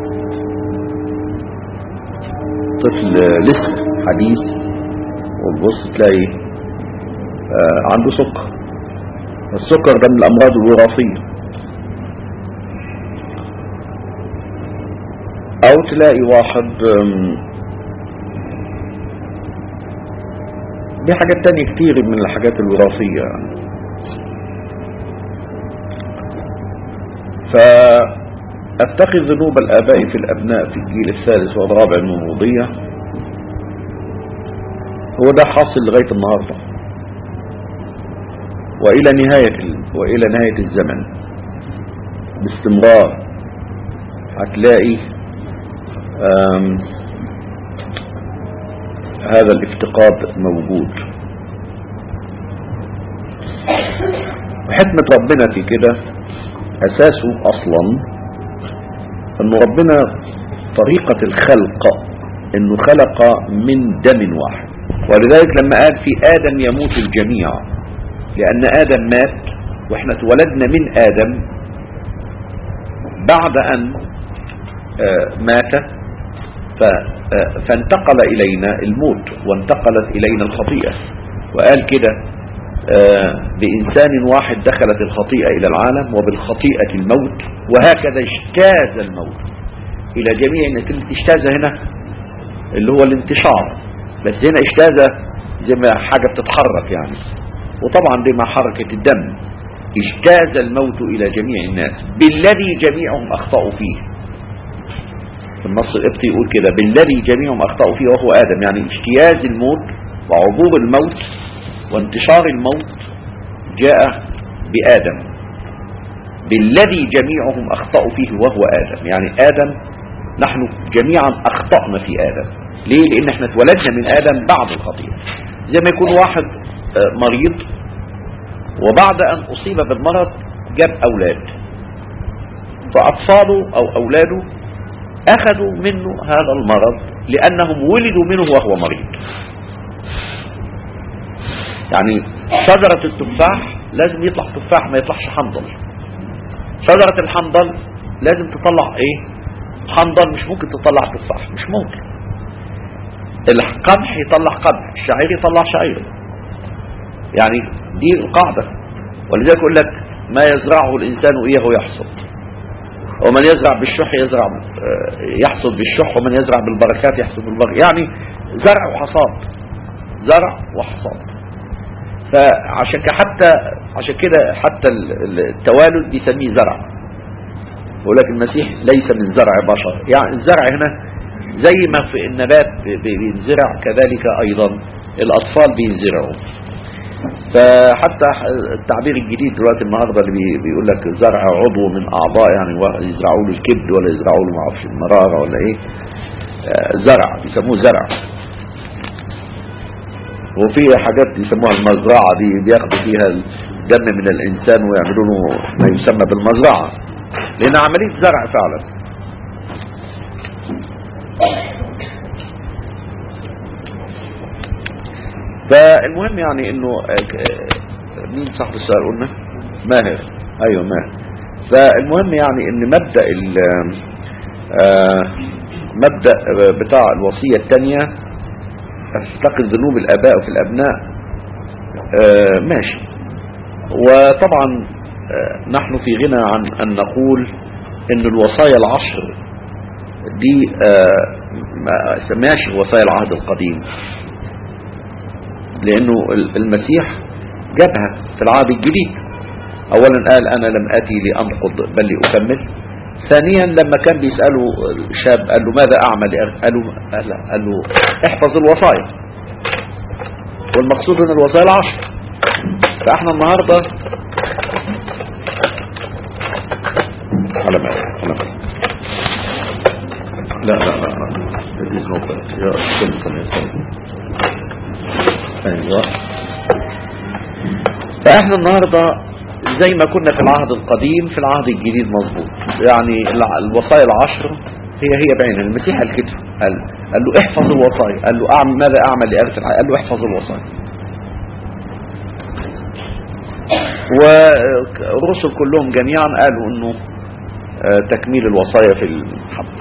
طفل لسه حديث وتبص تلاقي آه عنده سكر السكر ده من الامراض الوراثيه او تلاقي واحد دي حاجات تانية كتير من الحاجات الوراثية يعني فأتخذ ذنوب الآباء في الأبناء في الجيل الثالث والرابع الموضية هو ده حاصل لغاية النهاردة وإلى نهاية وإلى نهاية الزمن باستمرار هتلاقي هذا الافتقاد موجود وحكمة ربنا في كده أساسه أصلا أن ربنا طريقة الخلق أنه خلق من دم واحد ولذلك لما قال في آدم يموت الجميع لأن آدم مات وإحنا اتولدنا من آدم بعد أن مات فانتقل إلينا الموت وانتقلت إلينا الخطيئة وقال كده بإنسان واحد دخلت الخطيئة إلى العالم وبالخطيئة الموت وهكذا اجتاز الموت إلى جميع الناس اجتاز هنا اللي هو الانتشار بس هنا اجتاز زي ما حاجة بتتحرك يعني وطبعا دي مع حركة الدم اجتاز الموت إلى جميع الناس بالذي جميعهم أخطأوا فيه النص القبطي يقول كده بالذي جميعهم أخطأوا فيه وهو آدم يعني اجتياز الموت وعبور الموت وانتشار الموت جاء بآدم بالذي جميعهم أخطأوا فيه وهو آدم يعني آدم نحن جميعا أخطأنا في آدم ليه لأن احنا اتولدنا من آدم بعد الخطيئة زي ما يكون واحد مريض وبعد أن أصيب بالمرض جاب أولاد فأطفاله أو أولاده أخذوا منه هذا المرض لأنهم ولدوا منه وهو مريض يعني شجرة التفاح لازم يطلع تفاح ما يطلعش حنظل شجرة الحنظل لازم تطلع ايه حنظل مش ممكن تطلع تفاح مش ممكن القمح يطلع قمح الشعير يطلع شعير يعني دي القاعدة ولذلك يقول لك ما يزرعه الإنسان إياه يحصد ومن يزرع بالشح يزرع يحصد بالشح ومن يزرع بالبركات يحصد بالبركات يعني زرع وحصاد زرع وحصاد فعشان حتى عشان كده حتى التوالد بيسميه زرع يقول لك المسيح ليس من زرع بشر يعني الزرع هنا زي ما في النبات ب- ب- بينزرع كذلك أيضا الأطفال بينزرعوا فحتى التعبير الجديد دلوقتي النهارده اللي بي- بيقول لك زرع عضو من اعضاء يعني وا- يزرعوا له الكبد ولا يزرعوا له ما اعرفش المراره ولا ايه آه، زرع بيسموه زرع وفي حاجات يسموها المزرعه دي بياخدوا فيها الدم من الانسان ويعملوا له ما يسمى بالمزرعه لان عمليه زرع فعلا فالمهم يعني انه آه، ك- آه، مين صاحب السؤال قلنا ماهر ايوه ماهر فالمهم يعني ان مبدأ ال آه، مبدأ بتاع الوصية الثانية تفتقد ذنوب الاباء في الابناء آه، ماشي وطبعا آه، نحن في غنى عن ان نقول ان الوصايا العشر دي آه، ما سماش وصايا العهد القديم لانه ال- المسيح جابها في العهد الجديد اولا قال انا لم اتي لانقض بل لاكمل ثانيا لما كان بيساله الشاب قال له ماذا اعمل قال له قال له- قال له احفظ الوصايا والمقصود ان الوصايا العشر فاحنا النهارده على ما على ما لا لا لا لا It is not that. يا سلطان يا سلطان ايوه فاحنا النهارده زي ما كنا في العهد القديم في العهد الجديد مظبوط يعني الع- الوصايا العشر هي هي بعين المسيح قال كده قال قال له احفظ الوصايا قال له اعمل ماذا اعمل لارث الحياه قال له احفظ الوصايا والرسل كلهم جميعا قالوا انه آه، تكميل الوصايا في المحبه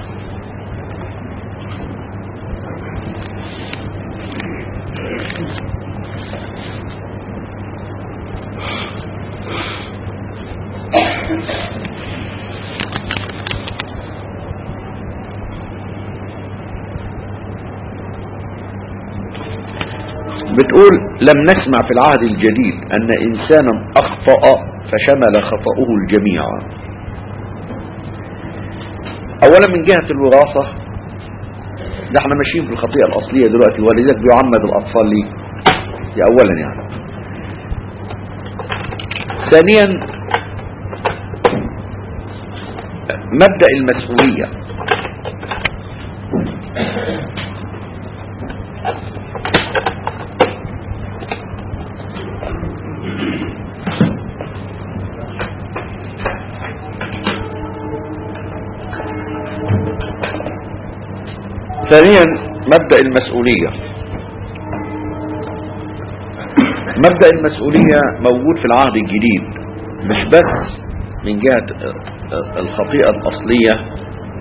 بتقول لم نسمع في العهد الجديد أن إنسانا أخطأ فشمل خطأه الجميع أولا من جهة الوراثة ده احنا ماشيين في الخطيئة الأصلية دلوقتي ولذلك بيعمد الأطفال ليه دي أولا يعني ثانيا مبدأ المسؤولية ثانيا مبدأ المسؤولية مبدأ المسؤولية موجود في العهد الجديد مش بس من جهة الخطيئة الأصلية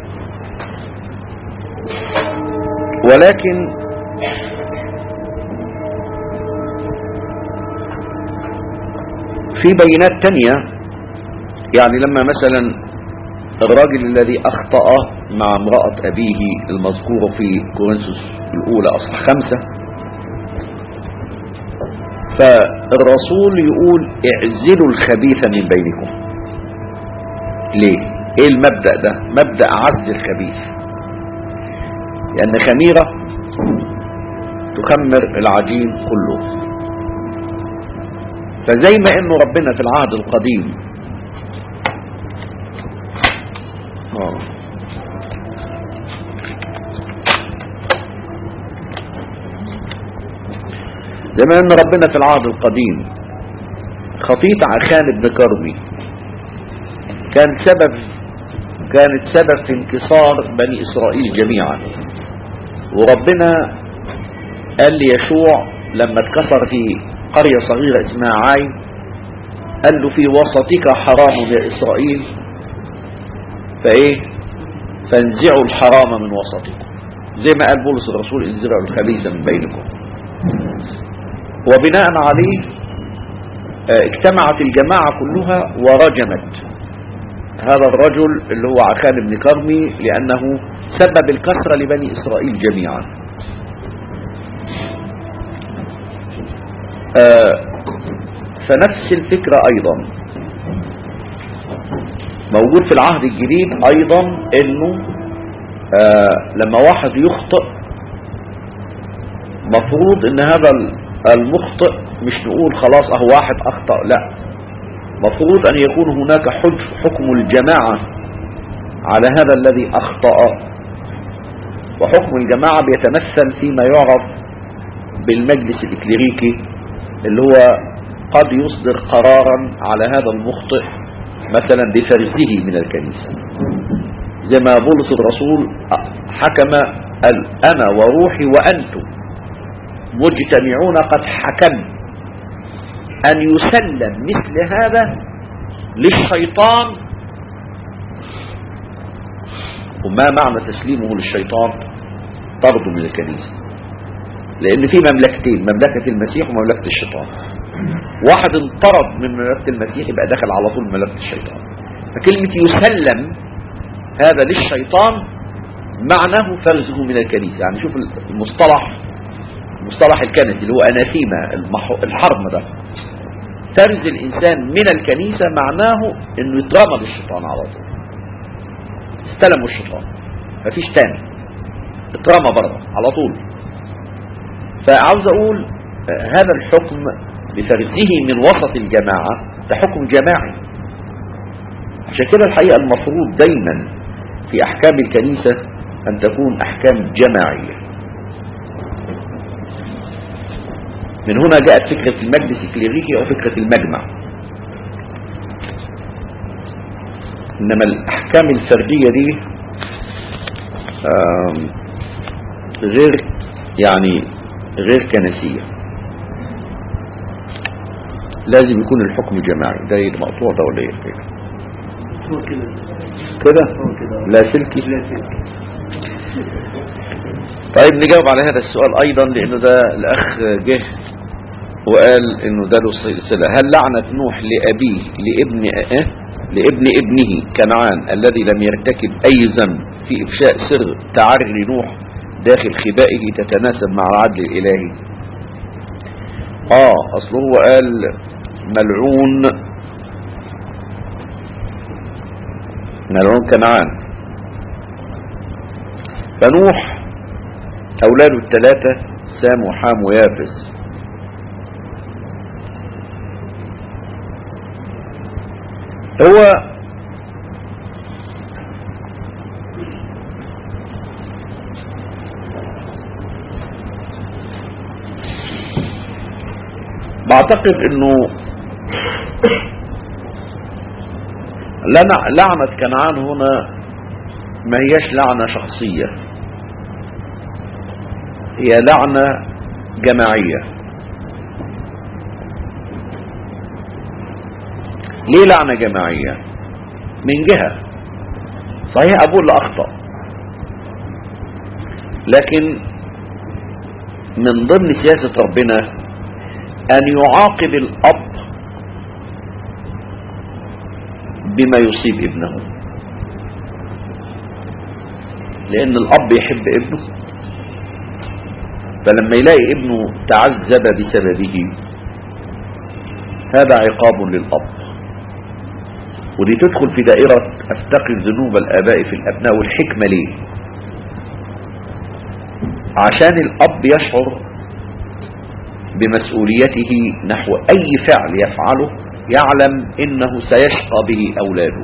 ولكن في بينات تانية يعني لما مثلا الراجل الذي أخطأ مع امرأة أبيه المذكورة في كورنثوس الأولى أصح خمسة فالرسول يقول اعزلوا الخبيث من بينكم ليه ايه المبدأ ده مبدأ عزل الخبيث لأن خميرة تخمر العجين كله فزي ما انه ربنا في العهد القديم آه. زي ما ان ربنا في العهد القديم خطيط عخان بن كرمي كان سبب كانت سبب في انكسار بني اسرائيل جميعا وربنا قال ليشوع لما اتكسر في قرية صغيرة اسمها عاي قال له في وسطك حرام يا اسرائيل فايه فانزعوا الحرام من وسطكم زي ما قال بولس الرسول انزعوا الخبيث من بينكم وبناء عليه اه اجتمعت الجماعة كلها ورجمت هذا الرجل اللي هو عخان بن كرمي لأنه سبب الكسرة لبني إسرائيل جميعا اه فنفس الفكرة أيضا موجود في العهد الجديد ايضا انه آه لما واحد يخطئ مفروض ان هذا المخطئ مش نقول خلاص اهو واحد اخطأ لا مفروض ان يكون هناك حج حكم الجماعة على هذا الذي اخطأ وحكم الجماعة بيتمثل فيما يعرف بالمجلس الإكليريكي اللي هو قد يصدر قرارا على هذا المخطئ مثلا بفرزه من الكنيسة زي ما بولس الرسول حكم قال أنا وروحي وأنتم مجتمعون قد حكم أن يسلم مثل هذا للشيطان وما معنى تسليمه للشيطان طرده من الكنيسة لأن في مملكتين مملكة المسيح ومملكة الشيطان واحد انطرد من مملكة المسيح يبقى دخل على طول مملكة الشيطان فكلمة يسلم هذا للشيطان معناه فرزه من الكنيسة يعني شوف المصطلح المصطلح الكنسي اللي هو أناثيما المح- الحرم ده فرز الإنسان من الكنيسة معناه انه يترمى للشيطان على طول استلموا الشيطان مفيش تاني اترمى بره على طول فعاوز اقول آه، هذا الحكم بفرزه من وسط الجماعة ده حكم جماعي عشان كده الحقيقة المفروض دايما في احكام الكنيسة ان تكون احكام جماعية من هنا جاءت فكرة المجلس الكليريكي او فكرة المجمع انما الاحكام الفردية دي آم، غير يعني غير كنسية لازم يكون الحكم جماعي ده إيه المقطوع ده ولا ايه كده هو كده كده هو كده لا سلكي لا سلك طيب نجاوب على هذا السؤال ايضا لانه ده الاخ جه وقال انه ده له سلسلة هل لعنة نوح لابيه لابن اه لابن ابنه كنعان الذي لم يرتكب اي ذنب في افشاء سر تعري نوح داخل خبائه تتناسب مع العدل الالهي اه اصله هو قال ملعون ملعون كنعان فنوح اولاده الثلاثة سام وحام ويافز هو بعتقد انه لنع- لعنة كنعان هنا ما هيش لعنة شخصية هي لعنة جماعية ليه لعنة جماعية من جهة صحيح أبوه اللي أخطأ لكن من ضمن سياسة ربنا أن يعاقب الأب بما يصيب ابنه لأن الأب يحب ابنه فلما يلاقي ابنه تعذب بسببه هذا عقاب للأب ودي تدخل في دائرة افتقر ذنوب الآباء في الأبناء والحكمة ليه عشان الأب يشعر بمسؤوليته نحو أي فعل يفعله يعلم إنه سيشقى به أولاده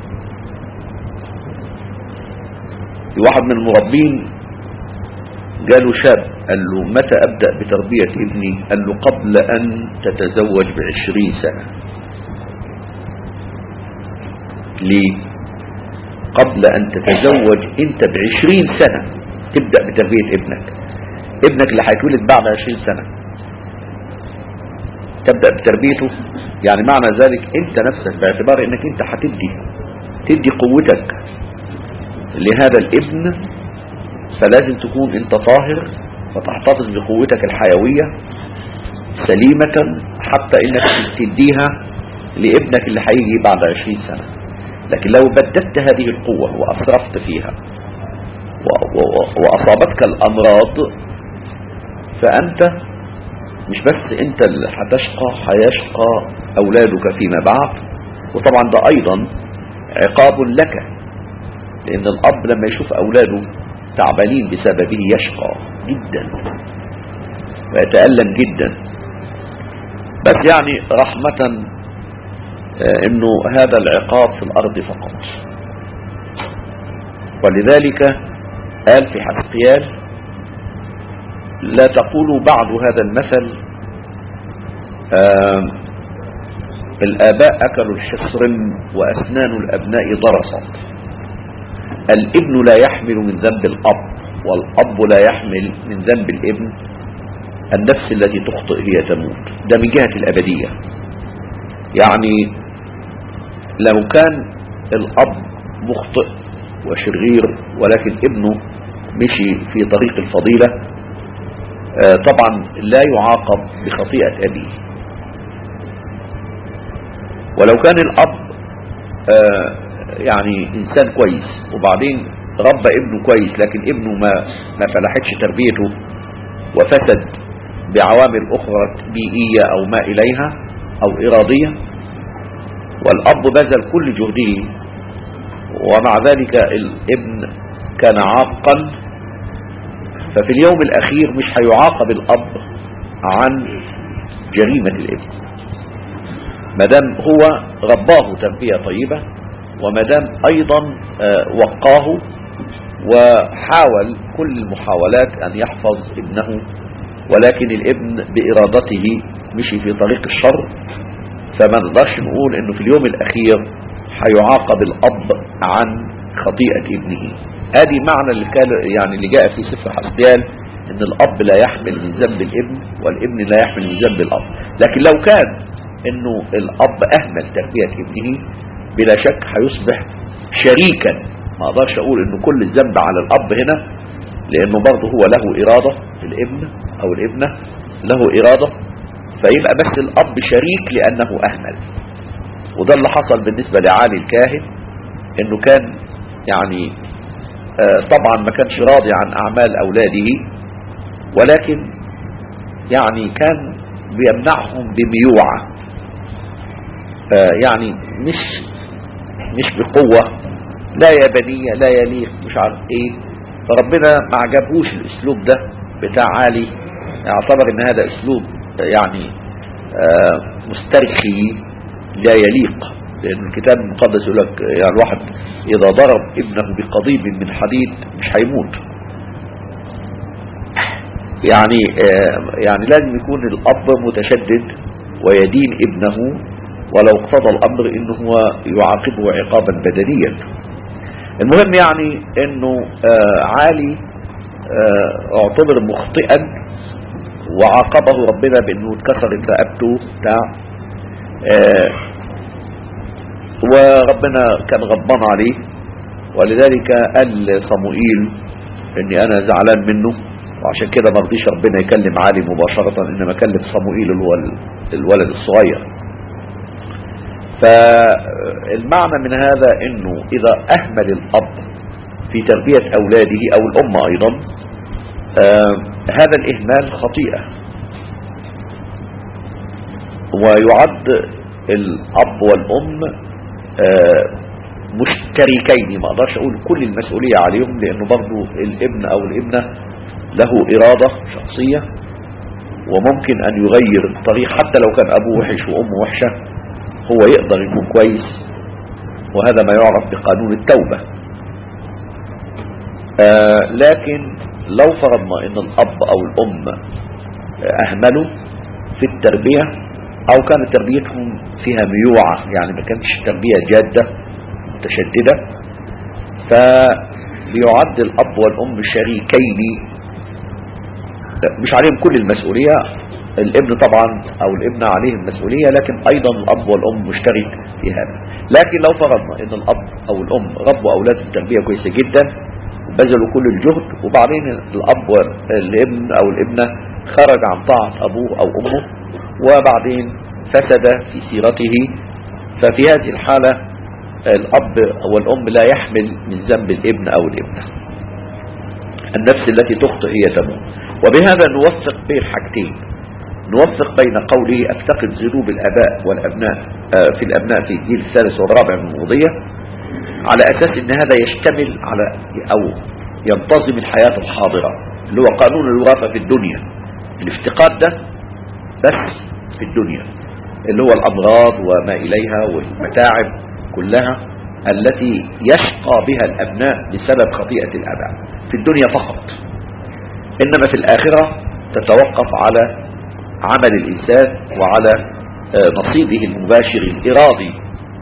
في واحد من المربين قالوا شاب قال له متى أبدأ بتربية ابني قال له قبل أن تتزوج بعشرين سنة ليه قبل أن تتزوج أنت بعشرين سنة تبدأ بتربية ابنك ابنك اللي هيتولد بعد عشرين سنة تبدأ بتربيته يعني معنى ذلك انت نفسك باعتبار انك انت هتدي تدي قوتك لهذا الابن فلازم تكون انت طاهر وتحتفظ بقوتك الحيوية سليمة حتى انك تديها لابنك اللي هيجي بعد عشرين سنة لكن لو بددت هذه القوة وأسرفت فيها و- و- وأصابتك الأمراض فأنت مش بس أنت اللي هتشقى هيشقى أولادك فيما بعد وطبعا ده أيضا عقاب لك لأن الأب لما يشوف أولاده تعبانين بسببه يشقى جدا ويتألم جدا بس يعني رحمة آه، انه هذا العقاب في الارض فقط ولذلك قال في حسقيال لا تقولوا بعد هذا المثل آه الآباء أكلوا الحصر وأسنان الأبناء ضرست الابن لا يحمل من ذنب الأب والأب لا يحمل من ذنب الابن النفس التي تخطئ هي تموت ده من جهة الأبدية يعني لو كان الأب مخطئ وشرير ولكن ابنه مشي في طريق الفضيلة آه، طبعا لا يعاقب بخطيئة أبيه ولو كان الأب آه، يعني إنسان كويس وبعدين ربى ابنه كويس لكن ابنه ما ما فلحتش تربيته وفسد بعوامل أخرى بيئية أو ما إليها أو إرادية والأب بذل كل جهده ومع ذلك الابن كان عاقا ففي اليوم الأخير مش هيعاقب الأب عن جريمة الابن مدام هو رباه تربية طيبة ومدام أيضا آه، وقاه وحاول كل المحاولات أن يحفظ ابنه ولكن الابن بإرادته مشي في طريق الشر فما نقدرش نقول انه في اليوم الاخير هيعاقب الاب عن خطيئة ابنه ادي معنى اللي كان يعني اللي جاء في سفر حسبيال ان الاب لا يحمل من ذنب الابن والابن لا يحمل من ذنب الاب لكن لو كان انه الاب اهمل تربية ابنه بلا شك هيصبح شريكا ما اقدرش اقول انه كل الذنب على الاب هنا لانه برضه هو له ارادة الابن او الابنة له ارادة فيبقى بس الاب شريك لانه اهمل وده اللي حصل بالنسبة لعالي الكاهن انه كان يعني آه طبعا ما كانش راضي عن اعمال اولاده ولكن يعني كان بيمنعهم بميوعة آه يعني مش مش بقوة لا يا بنية لا يليق مش عارف ايه فربنا ما عجبهوش الاسلوب ده بتاع علي يعتبر ان هذا اسلوب يعني آه مسترخي لا يليق لان الكتاب المقدس يقول لك يعني الواحد اذا ضرب ابنه بقضيب من حديد مش هيموت يعني آه يعني لازم يكون الاب متشدد ويدين ابنه ولو اقتضى الامر انه هو يعاقبه عقابا بدنيا المهم يعني انه آه عالي آه اعتبر مخطئا وعاقبه ربنا بانه اتكسرت رقبته بتاع آه وربنا كان غضبان عليه ولذلك قال صموئيل اني انا زعلان منه وعشان كده ما رضيش ربنا يكلم علي مباشرة انما كلم صموئيل اللي هو الولد الصغير فالمعنى من هذا انه اذا اهمل الاب في تربية اولاده او الام ايضا آه هذا الاهمال خطيئة ويعد الاب والام آه مشتركين ما اقدرش اقول كل المسؤولية عليهم لانه برضو الابن او الابنة له ارادة شخصية وممكن ان يغير الطريق حتى لو كان ابوه وحش وامه وحشة هو يقدر يكون كويس وهذا ما يعرف بقانون التوبة آه لكن لو فرضنا ان الاب او الام اهملوا في التربية او كانت تربيتهم فيها ميوعة يعني ما كانتش تربية جادة متشددة فبيعد الاب والام شريكين مش عليهم كل المسؤولية الابن طبعا او الابن عليه المسؤولية لكن ايضا الاب والام مشترك في هذا لكن لو فرضنا ان الاب او الام ربوا اولادهم تربية كويسة جدا وبذلوا كل الجهد وبعدين الاب والابن او الابنة خرج عن طاعة ابوه او امه وبعدين فسد في سيرته ففي هذه الحالة الاب والام لا يحمل من ذنب الابن او الابنة النفس التي تخطئ هي تموت وبهذا نوفق بين حاجتين نوفق بين قوله افتقد ذنوب الاباء والابناء آه في الابناء في الجيل الثالث والرابع من الموضية على أساس أن هذا يشتمل على أو ينتظم الحياة الحاضرة اللي هو قانون الوراثة في الدنيا الافتقاد ده بس في الدنيا اللي هو الأمراض وما إليها والمتاعب كلها التي يشقى بها الأبناء بسبب خطيئة الآباء في الدنيا فقط إنما في الآخرة تتوقف على عمل الإنسان وعلى آه، نصيبه المباشر الإرادي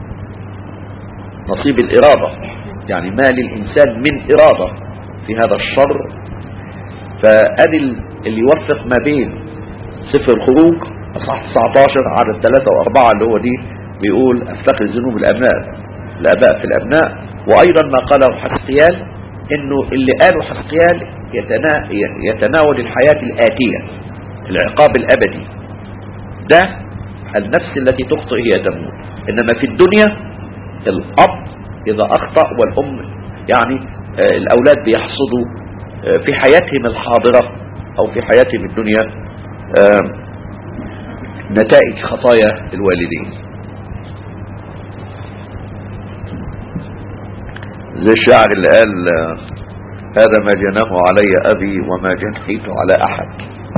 نصيب الإرادة يعني ما للإنسان من إرادة في هذا الشر فأدي اللي يوفق ما بين سفر الخروج أصح 19 عدد 3 و4 اللي هو دي بيقول افتقر ذنوب الأبناء الآباء في الأبناء وأيضا ما قاله حسقيال إنه اللي قاله حسقيال يتنا... يتناول الحياة الآتية العقاب الأبدي ده النفس التي تخطئ هي تموت إنما في الدنيا الأب إذا أخطأ والأم يعني آه، الأولاد بيحصدوا آه، في حياتهم الحاضرة أو في حياتهم الدنيا آه، نتائج خطايا الوالدين زي الشاعر اللي قال آه، هذا ما جناه علي أبي وما جنيت على أحد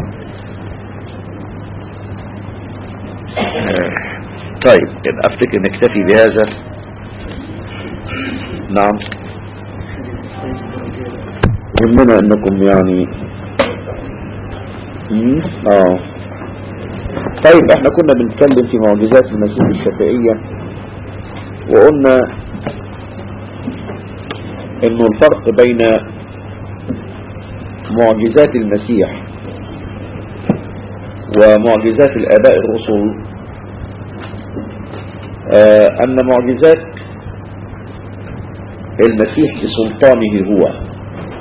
آه، طيب يبقى أفتكر نكتفي بهذا نعم يهمنا انكم يعني مم؟ اه طيب احنا كنا بنتكلم في معجزات المسيح الشفائية وقلنا انه الفرق بين معجزات المسيح ومعجزات الاباء الرسل آه ان معجزات المسيح بسلطانه هو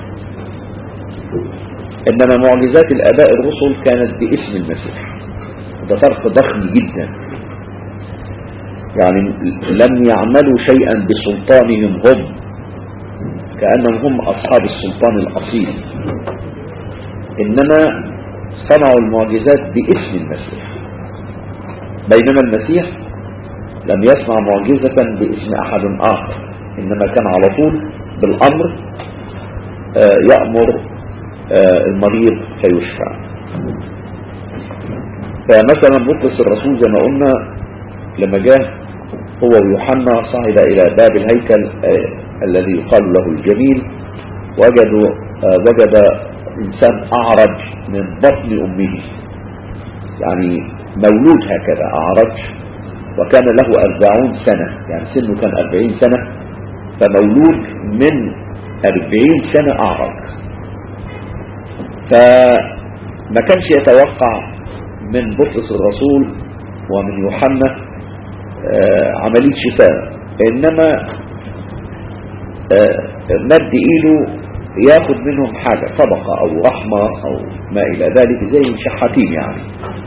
انما معجزات الاباء الرسل كانت باسم المسيح ده فرق ضخم جدا يعني لم يعملوا شيئا بسلطانهم هم كأنهم هم أصحاب السلطان الأصيل إنما صنعوا المعجزات باسم المسيح بينما المسيح لم يصنع معجزة باسم أحد آخر إنما كان على طول بالأمر آه، يأمر آه، المريض فيشفى فمثلا بطرس الرسول زي ما قلنا لما جاء هو ويوحنا صعد إلى باب الهيكل آه، الذي يقال له الجميل وجدوا آه، وجد إنسان أعرج من بطن أمه يعني مولود هكذا أعرج وكان له أربعون سنة يعني سنه كان أربعين سنة فمولود من أربعين سنة أعرج فما كانش يتوقع من بطرس الرسول ومن يوحنا آه، عملية شفاء إنما آه، مد إيده ياخد منهم حاجة صدقة أو رحمة أو ما إلى ذلك زي شحاتين يعني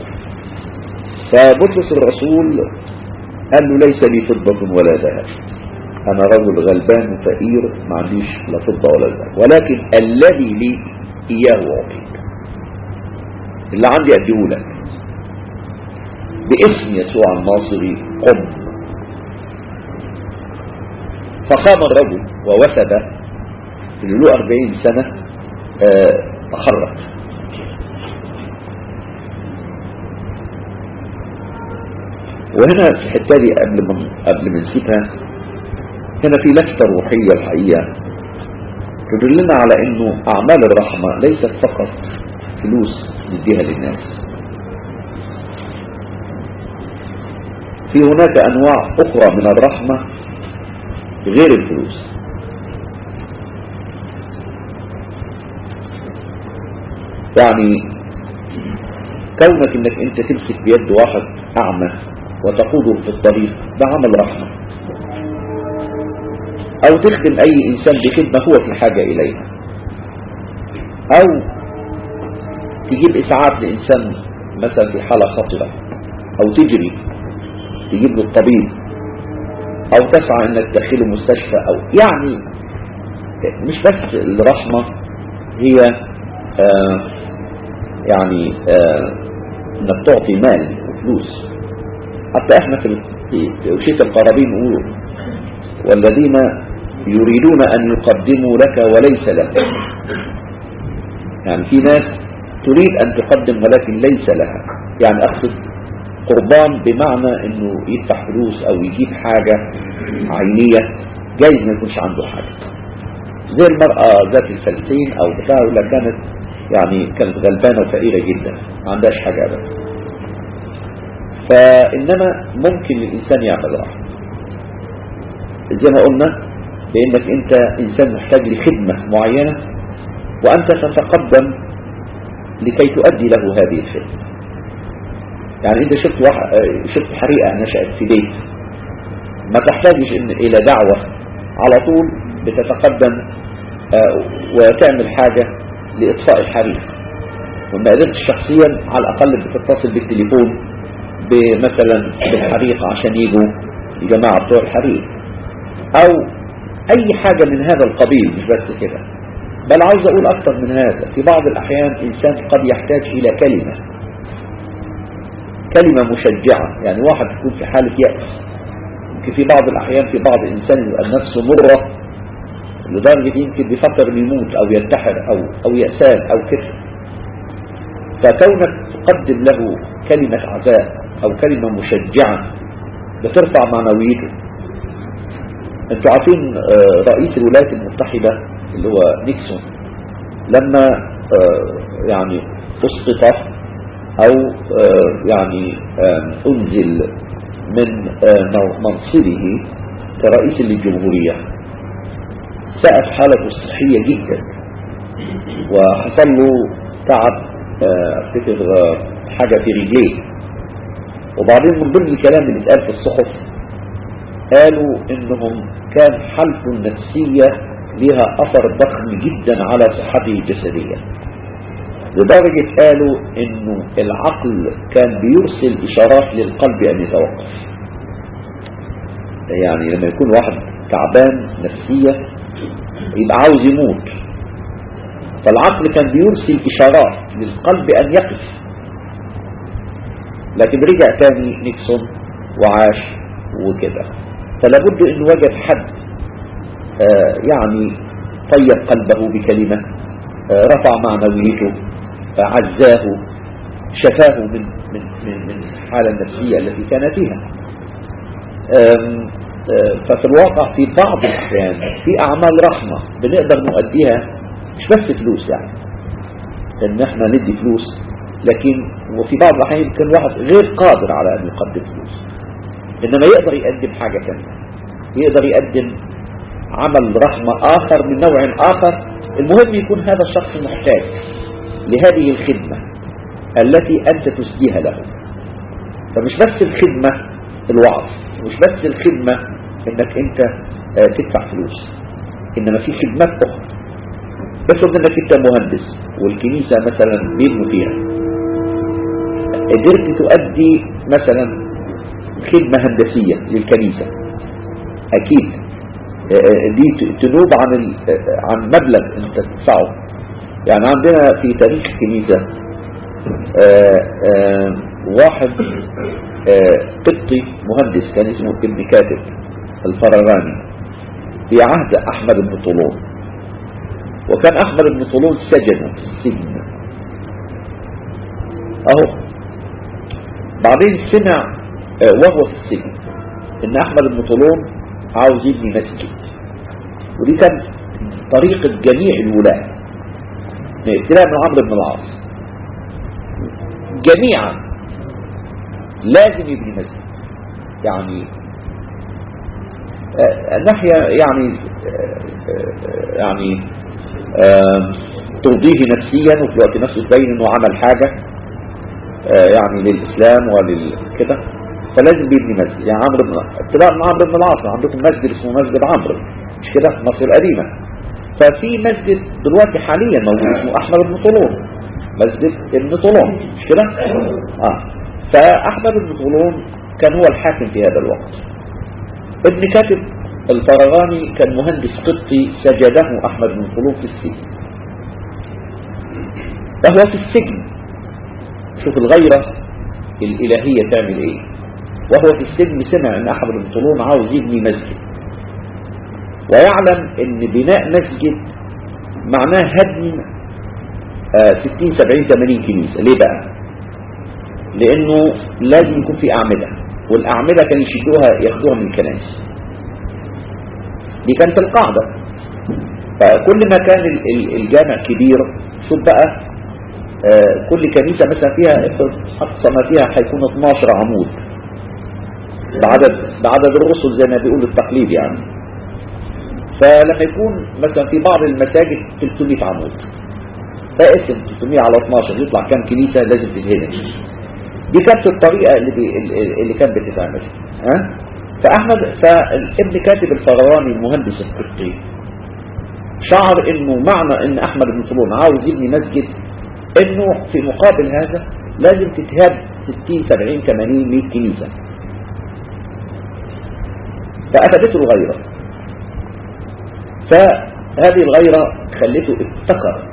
فبطرس الرسول قال له ليس لي فضة ولا ذهب أنا رجل غلبان فقير ما عنديش لا فضة ولا ذهب ولكن الذي لي إياه أعطيك اللي عندي أديه لك باسم يسوع الناصري قم فقام الرجل ووسد اللي له 40 سنة آه، تخرج وهنا في الحته دي قبل ما قبل ما نسيبها هنا في لفتة روحية الحقيقة تدلنا على انه اعمال الرحمة ليست فقط فلوس نديها للناس في هناك انواع اخرى من الرحمة غير الفلوس يعني كونك انك انت تمسك بيد واحد اعمى وتقوده في الطريق ده عمل رحمة او تخدم اي انسان بخدمة هو في حاجة اليها او تجيب اسعاف لانسان مثلا في حالة خطرة او تجري تجيب له الطبيب او تسعى انك تدخله مستشفى او يعني مش بس الرحمة هي آه يعني آه انك تعطي مال وفلوس حتى احنا في في في أوشية القرابين نقول والذين يريدون أن يقدموا لك وليس لك يعني في ناس تريد أن تقدم ولكن ليس لها يعني أقصد قربان بمعنى أنه يدفع فلوس أو يجيب حاجة عينية جايز ما يكونش عنده حاجة زي المرأة ذات الفلسين أو بتاع ولا كانت يعني كانت غلبانة وفقيرة جدا ما عندهاش حاجة أبدا فإنما ممكن الإنسان يعمل رحمة زي ما قلنا بأنك أنت إنسان محتاج لخدمة معينة وأنت تتقدم لكي تؤدي له هذه الخدمة يعني أنت شفت, واحد شفت حريقة نشأت في بيت ما تحتاجش إن إلى دعوة على طول بتتقدم وتعمل حاجة لإطفاء الحريق وما قدرت شخصيا على الأقل بتتصل بالتليفون بمثلا بالحريق عشان يجوا الجماعة بتوع الحريق أو أي حاجة من هذا القبيل مش بس كده بل عاوز أقول أكثر من هذا في بعض الأحيان إنسان قد يحتاج إلى كلمة كلمة مشجعة يعني واحد يكون في حالة يأس يمكن في بعض الأحيان في بعض الإنسان يبقى نفسه مرة لدرجة يمكن بيفكر انه يموت أو ينتحر أو, أو يأسان أو كده فكونك تقدم له كلمة عزاء أو كلمة مشجعة بترفع معنويته انتوا عارفين رئيس الولايات المتحدة اللي هو نيكسون لما يعني اسقط او يعني انزل من منصبه كرئيس للجمهورية ساءت حالته الصحية جدا وحصل له تعب افتكر حاجة في رجليه وبعدين من ضمن الكلام اللي اتقال في الصحف قالوا انهم كان حالته النفسية لها اثر ضخم جدا على صحته الجسدية لدرجة قالوا انه العقل كان بيرسل اشارات للقلب ان يتوقف يعني لما يكون واحد تعبان نفسيا يبقى عاوز يموت فالعقل كان بيرسل اشارات للقلب ان يقف لكن رجع تاني نيكسون وعاش وكده فلابد انه وجد حد آه يعني طيب قلبه بكلمة آه رفع معنويته آه عزاه شفاه من من من من الحالة النفسية التي كان فيها ففي الواقع في بعض الأحيان في أعمال رحمة بنقدر نؤديها مش بس فلوس يعني ان احنا ندي فلوس لكن وفي بعض الأحيان يمكن واحد غير قادر على أن يقدم فلوس إنما يقدر يقدم حاجة ثانيه يقدر يقدم عمل رحمة آخر من نوع آخر المهم يكون هذا الشخص محتاج لهذه الخدمة التي أنت تسديها له فمش بس الخدمة الوعظ مش بس الخدمة انك انت تدفع فلوس انما في خدمات اخرى افرض انك انت مهندس والكنيسة مثلا بيبنوا فيها قدرت تؤدي مثلا خدمة هندسية للكنيسة اكيد دي تنوب عن عن مبلغ انت تدفعه يعني عندنا في تاريخ الكنيسة واحد قبطي مهندس كان اسمه ابن كاتب الفرغاني في عهد احمد بن طولون وكان احمد بن طولون سجن في السجن اهو بعدين سمع وهو في السجن ان احمد بن طولون عاوز يبني مسجد ودي كانت طريقة جميع الولاة ابتداء من عمرو بن العاص جميعا لازم يبني مسجد يعني الناحية يعني يعني ترضيه نفسيا وفي الوقت نفسه تبين انه عمل حاجة يعني للإسلام وللكده فلازم بيبني مسجد يعني عمرو بن ابتداء من عمرو بن العاص عندكم مسجد اسمه مسجد عمرو مش كده في مصر القديمة ففي مسجد دلوقتي حاليا موجود اسمه احمد بن طولون مسجد ابن طولون مش كده اه فاحمد بن طولون كان هو الحاكم في هذا الوقت ابن كاتب الفرغاني كان مهندس قبطي سجده احمد بن طولون في السجن فهو في السجن شوف الغيرة الالهية تعمل ايه وهو في السجن سمع ان احمد بن طولون عاوز يبني مسجد ويعلم ان بناء مسجد معناه هدم آه، 60 70 80 كنيسة ليه بقى لانه لازم يكون في اعمدة والاعمدة كانوا يشدوها ياخدوها من الكنائس دي كانت القاعدة فكل ما كان ال- ال- الجامع كبير شوف بقى آه، كل كنيسة مثلا فيها أقصى ما فيها هيكون 12 عمود بعدد بعدد الرسل زي ما بيقول التقليد يعني فلما يكون مثلا في بعض المساجد 300 عمود فاقسم 300 على 12 يطلع كام كنيسة لازم تتهدم دي كانت الطريقة اللي, بي اللي كانت بتتعمل ها فأحمد فالابن كاتب الفرغاني المهندس القبطي شعر انه معنى ان احمد بن طولون عاوز يبني مسجد انه في مقابل هذا لازم تتهد 60 70 80 100 كنيسة فأخذته الغيرة فهذه الغيرة خلته افتكر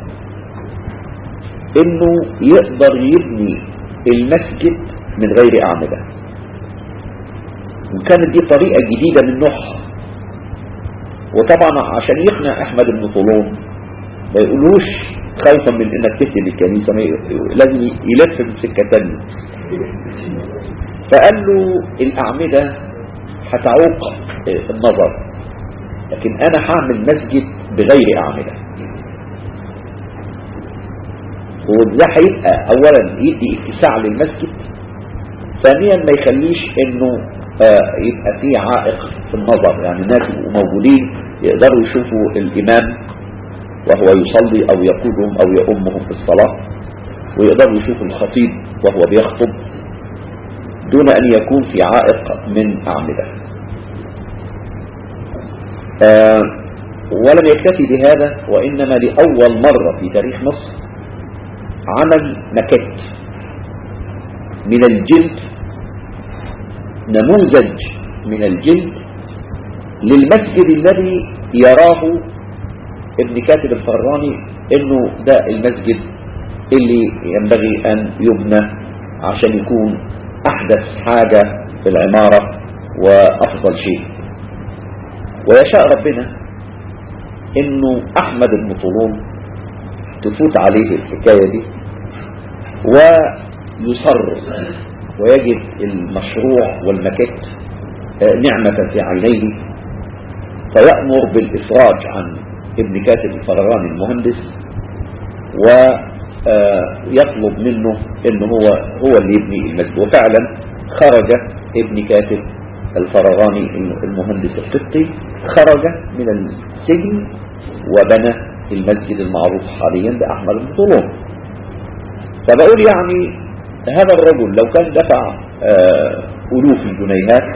انه يقدر يبني المسجد من غير اعمدة وكانت دي طريقة جديدة من نوعها وطبعا عشان يقنع احمد بن طولون ما يقولوش خوفا من انك تهدم الكنيسة ما ي- لازم يلف من سكة تانية فقال له الاعمدة هتعوق آه، النظر لكن انا هعمل مسجد بغير اعمدة وده هيبقى اولا يدي اتساع للمسجد ثانيا ما يخليش انه آه، يبقى فيه عائق في النظر يعني الناس يبقوا موجودين يقدروا يشوفوا الامام وهو يصلي او يقودهم او يؤمهم في الصلاة ويقدروا يشوفوا الخطيب وهو بيخطب دون ان يكون في عائق من اعمده آه، ولم يكتفي بهذا وإنما لأول مرة في تاريخ مصر عمل مكت من الجلد نموذج من الجلد للمسجد الذي يراه ابن كاتب الفراني انه ده المسجد اللي ينبغي ان يبنى عشان يكون احدث حاجة في العمارة وافضل شيء ويشاء ربنا انه احمد بن طولون تفوت عليه الحكاية دي ويصر ويجد المشروع والمكت آه، نعمة في عينيه فيأمر بالإفراج عن ابن كاتب الفرغاني المهندس ويطلب منه انه هو هو اللي يبني المسجد وفعلا خرج ابن كاتب الفرغاني المهندس القبطي خرج من السجن وبنى المسجد المعروف حاليا بأحمد بن طولون فبقول يعني هذا الرجل لو كان دفع آه، ألوف الجنيهات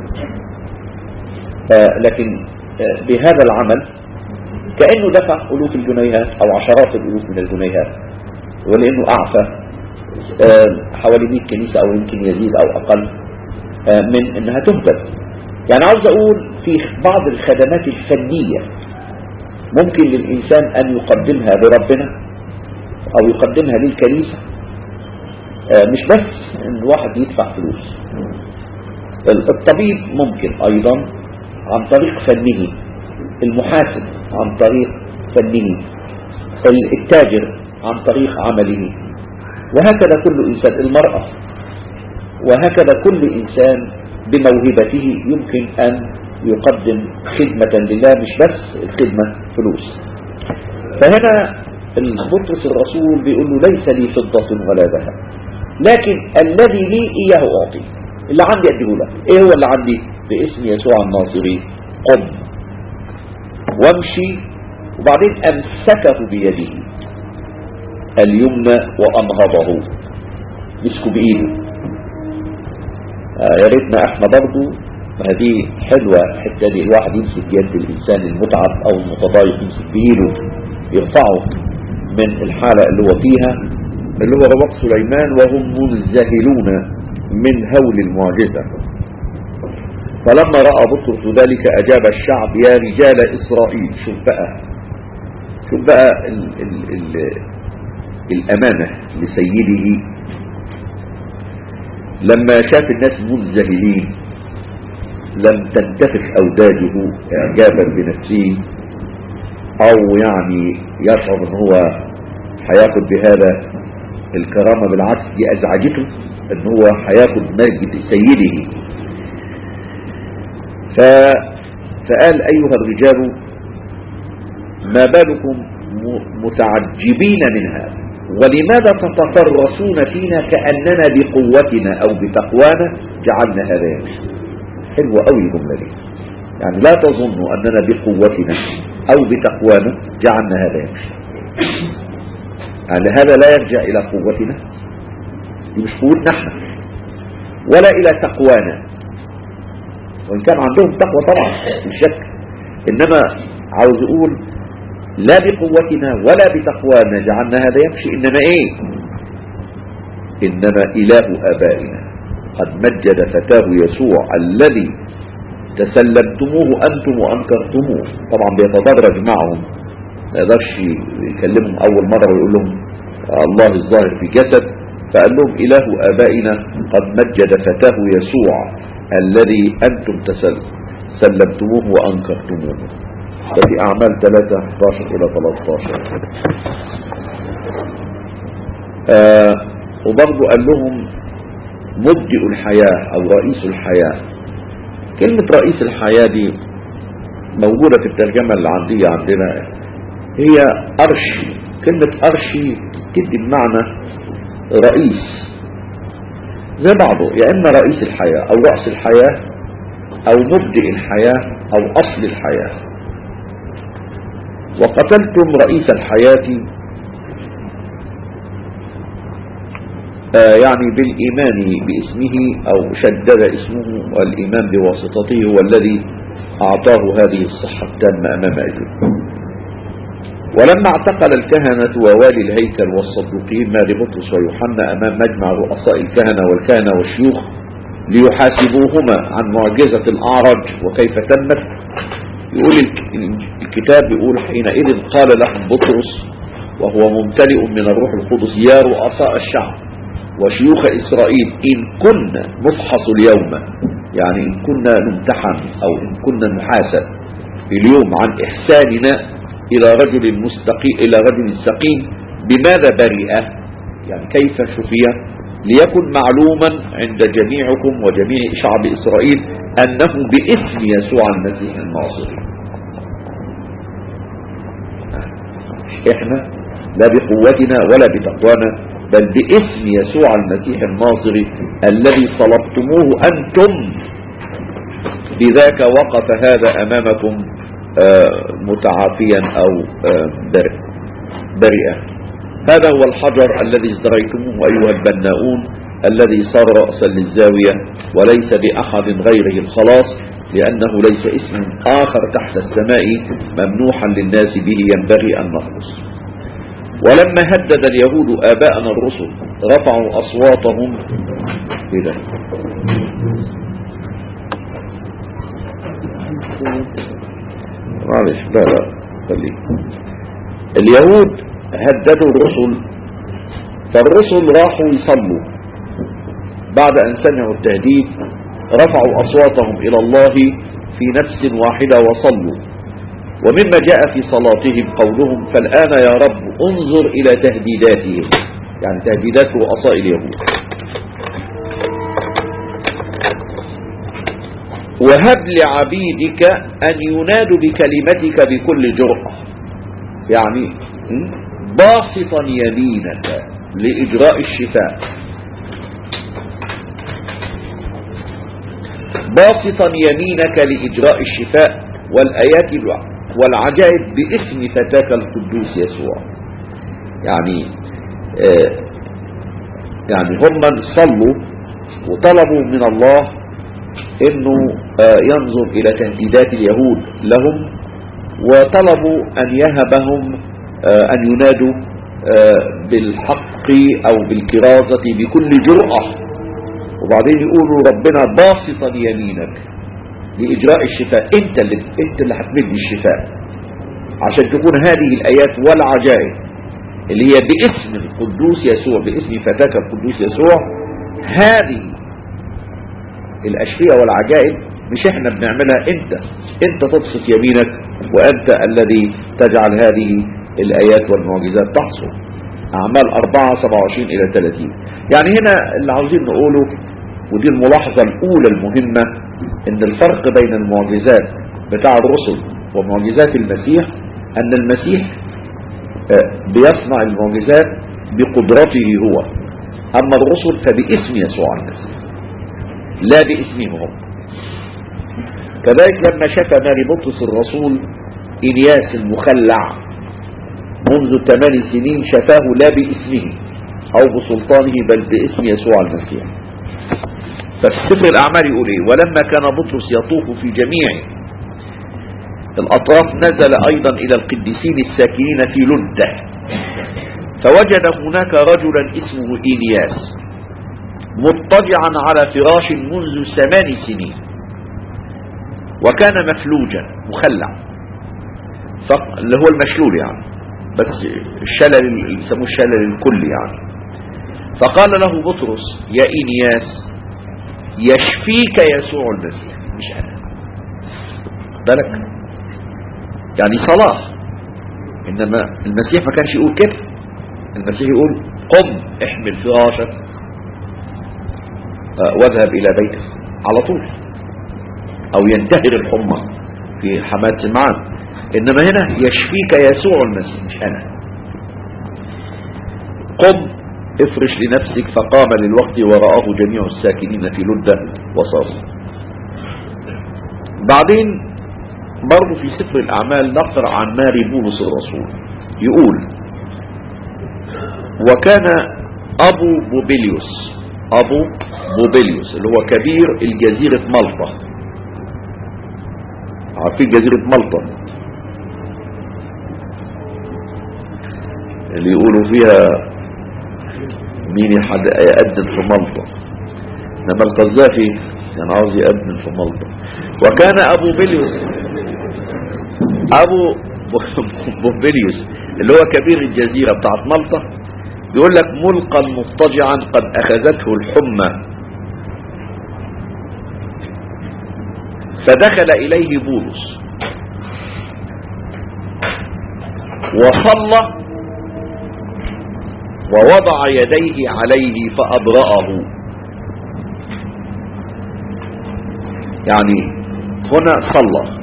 آه، لكن آه، بهذا العمل كأنه دفع ألوف الجنيهات أو عشرات الألوف من الجنيهات ولأنه أعفى آه، حوالي 100 كنيسة أو يمكن يزيد أو أقل آه، من أنها تهدم يعني عاوز أقول في بعض الخدمات الفنية ممكن للإنسان أن يقدمها لربنا أو يقدمها للكنيسة آه، مش بس أن الواحد يدفع فلوس الطبيب ممكن أيضا عن طريق فنه المحاسب عن طريق فنه التاجر عن طريق عمله وهكذا كل إنسان المرأة وهكذا كل إنسان بموهبته يمكن أن يقدم خدمة لله مش بس الخدمة فلوس فهنا بطرس الرسول بيقول له ليس لي فضة ولا ذهب لكن الذي لي إياه أعطي اللي عندي أديه لك إيه هو اللي عندي باسم يسوع الناصري قم وامشي وبعدين أمسكه بيده اليمنى وأنهضه مسكه بإيده آه يا ريتنا احنا برضو هذه حلوة الحتة دي الواحد يمسك يد الإنسان المتعب أو المتضايق يمسك بإيده يرفعه من الحالة اللي هو فيها اللي هو رباط سليمان وهم منزهلون من هول المعجزة فلما رأى بطرس ذلك أجاب الشعب يا رجال إسرائيل شوف بقى شوف بقى ال ال ال الأمانة لسيده لما شاف الناس منزهلين لم تنتفخ أوداجه إعجابا بنفسه أو يعني يشعر أن هو هياخد بهذا الكرامة بالعكس دي أزعجته أن هو هياخد مجد سيده ف... فقال أيها الرجال ما بالكم م- متعجبين من هذا ولماذا تتفرسون فينا كأننا بقوتنا أو بتقوانا جعلنا هذا يمشي حلوة أوي الجملة دي يعني لا تظنوا أننا بقوتنا أو بتقوانا جعلنا هذا يمشي يعني هذا لا يرجع إلى قوتنا دي مش قوتنا احنا ولا إلى تقوانا وإن كان عندهم تقوى طبعا في شك إنما عاوز أقول لا بقوتنا ولا بتقوانا جعلنا هذا يمشي إنما إيه إنما إله آبائنا قد مجد فتاه يسوع الذي تسلمتموه أنتم وأنكرتموه طبعا بيتدرج معهم ما يقدرش يكلمهم أول مرة ويقول لهم الله الظاهر في جسد فقال لهم إله آبائنا قد مجد فتاه يسوع الذي أنتم تسل سلمتموه وأنكرتموه ففي أعمال 3 11 إلى 13 آه وبرضه قال لهم مبدئ الحياة أو رئيس الحياة كلمة رئيس الحياة دي موجودة في الترجمة العادية عندنا هي أرشي كلمة أرشي تدي بمعنى رئيس زي بعضه يا إما رئيس الحياة أو رأس الحياة أو مبدئ الحياة أو أصل الحياة وقتلتم رئيس الحياة آه يعني بالإيمان باسمه أو شدد اسمه والإيمان بواسطته هو الذي أعطاه هذه الصحة التامة أمام أجله ولما اعتقل الكهنة ووالي الهيكل والصدوقين ماري بطرس ويوحنا أمام مجمع رؤساء الكهنة والكهنة والشيوخ ليحاسبوهما عن معجزة الأعرج وكيف تمت يقول الكتاب يقول حينئذ قال لهم بطرس وهو ممتلئ من الروح القدس يا رؤساء الشعب وشيوخ إسرائيل إن كنا نفحص اليوم يعني إن كنا نمتحن أو إن كنا نحاسب اليوم عن إحساننا إلى رجل مستقيم إلى رجل سقيم بماذا برئ يعني كيف شفي ليكن معلوما عند جميعكم وجميع شعب إسرائيل أنه باسم يسوع المسيح الناصري احنا لا بقوتنا ولا بتقوانا بل باسم يسوع المسيح الناصري الذي طلبتموه أنتم بذاك وقف هذا أمامكم آه متعافيا أو آه برئ برئا هذا هو الحجر الذي ازدريتموه أيها البناؤون الذي صار رأسا للزاوية وليس بأحد غيره الخلاص لأنه ليس اسم آخر تحت السماء ممنوحا للناس به ينبغي أن نخلص ولما هدد اليهود آباءنا الرسل رفعوا أصواتهم إلى معلش لا لا خليك اليهود هددوا الرسل فالرسل راحوا يصلوا بعد أن سمعوا التهديد رفعوا أصواتهم إلى الله في نفس واحدة وصلوا ومما جاء في صلاتهم قولهم فالآن يا رب انظر إلى تهديداتهم يعني تهديدات رؤساء اليهود وهب لعبيدك أن ينادوا بكلمتك بكل جرأة يعني باسطا يمينك لإجراء الشفاء باسطا يمينك لإجراء الشفاء والآيات والعجائب باسم فتاك القدوس يسوع يعني آه يعني هم صلوا وطلبوا من الله انه آه ينظر الى تهديدات اليهود لهم وطلبوا ان يهبهم آه ان ينادوا بالحق او بالكرازة بكل جرأة وبعدين يقولوا ربنا باسطا يمينك لإجراء الشفاء انت اللي انت اللي هتمد الشفاء عشان تكون هذه الآيات والعجائب اللي هي باسم القدوس يسوع باسم فتاك القدوس يسوع هذه الأشفية والعجائب مش احنا بنعملها انت انت تبسط يمينك وانت الذي تجعل هذه الايات والمعجزات تحصل اعمال 4 27 الى 30 يعني هنا اللي عاوزين نقوله ودي الملاحظة الاولى المهمة ان الفرق بين المعجزات بتاع الرسل ومعجزات المسيح ان المسيح آه، بيصنع المعجزات بقدرته هو اما الرسل فباسم يسوع المسيح لا باسمهم هم كذلك لما شفى ماري بطرس الرسول إلياس المخلع منذ ثمان سنين شفاه لا باسمه أو بسلطانه بل باسم يسوع المسيح ففي سفر الأعمال يقول إيه ولما كان بطرس يطوف في جميع الأطراف نزل أيضا إلى القديسين الساكنين في لدة فوجد هناك رجلا اسمه إلياس مضطجعا على فراش منذ ثمان سنين وكان مفلوجا مخلع ف- اللي هو المشلول يعني بس الشلل اللي يسموه الشلل الكلي يعني فقال له بطرس يا إنياس يشفيك يسوع المسيح مش أنا بالك يعني صلاة إنما المسيح ما كانش يقول كده المسيح يقول قم احمل فراشك آه، واذهب إلى بيتك على طول أو ينتهر الحمى في حماة سمعان إنما هنا يشفيك يسوع المسيح مش أنا قم افرش لنفسك فقام للوقت ورآه جميع الساكنين في لدة وصار بعدين برضه في سفر الأعمال نقرأ عن ماري بولس الرسول يقول وكان أبو بوبيليوس أبو بوبيليوس اللي هو كبير الجزيرة مالطا عارفين جزيرة مالطا اللي يقولوا فيها مين يحد يقدم في مالطا انما القذافي كان عاوز يقدم في مالطا وكان ابو بيليوس ابو بوبيليوس اللي هو كبير الجزيرة بتاعت مالطا يقول لك ملقا مضطجعا قد اخذته الحمى فدخل اليه بولس وصلى ووضع يديه عليه فأبرأه يعني هنا صلى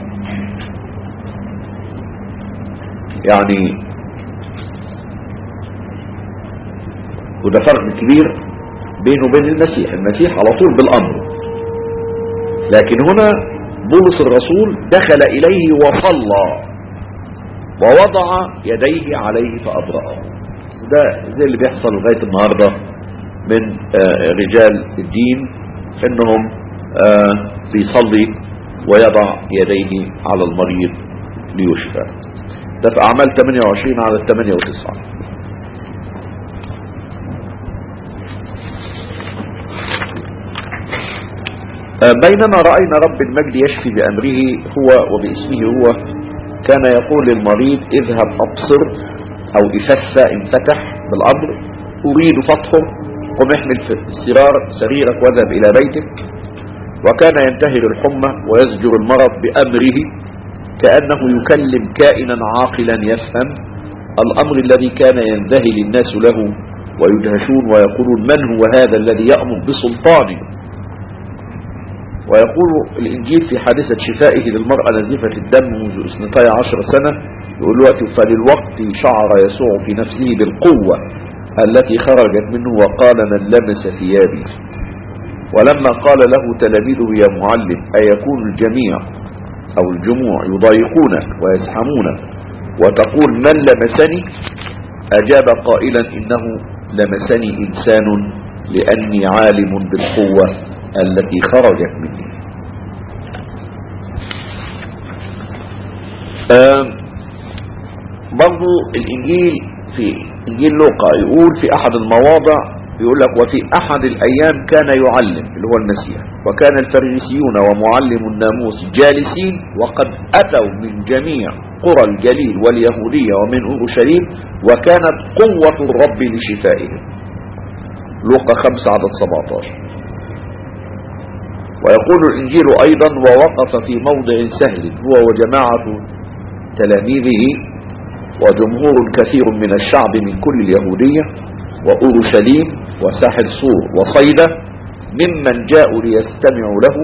يعني وده فرق كبير بينه وبين المسيح المسيح على طول بالأمر لكن هنا بولس الرسول دخل إليه وصلى ووضع يديه عليه فأبرأه ده زي اللي بيحصل لغاية النهاردة من آه، رجال الدين انهم آه، بيصلي ويضع يديه على المريض ليشفى ده في اعمال 28 على 8 و9 بينما رأينا رب المجد يشفي بأمره هو وباسمه هو كان يقول للمريض اذهب أبصر أو إفسى انفتح بالأمر أريد فتحه قم احمل في السرار سريرك واذهب إلى بيتك وكان ينتهر الحمى ويزجر المرض بأمره كأنه يكلم كائنا عاقلا يفهم الأمر الذي كان ينذهل الناس له ويدهشون ويقولون من هو هذا الذي يأمر بسلطانه ويقول الإنجيل في حادثة شفائه للمرأة نزيفة الدم منذ اثنتي عشر سنة يقول وقت فللوقت شعر يسوع في نفسه بالقوة التي خرجت منه وقال من لمس ثيابي ولما قال له تلاميذه يا معلم أيكون الجميع أو الجموع يضايقونك ويزحمونك وتقول من لمسني أجاب قائلا إنه لمسني إنسان لأني عالم بالقوة التي خرجت مني برضو الإنجيل في إنجيل لوقا يقول في أحد المواضع يقول لك وفي أحد الأيام كان يعلم اللي هو المسيح وكان الفريسيون ومعلم الناموس جالسين وقد أتوا من جميع قرى الجليل واليهودية ومن أورشليم وكانت قوة الرب لشفائهم لوقا 5 عدد 17 ويقول الإنجيل أيضا ووقف في موضع سهل هو وجماعة تلاميذه وجمهور كثير من الشعب من كل اليهودية وأورشليم وساحل صور وصيدا ممن جاءوا ليستمعوا له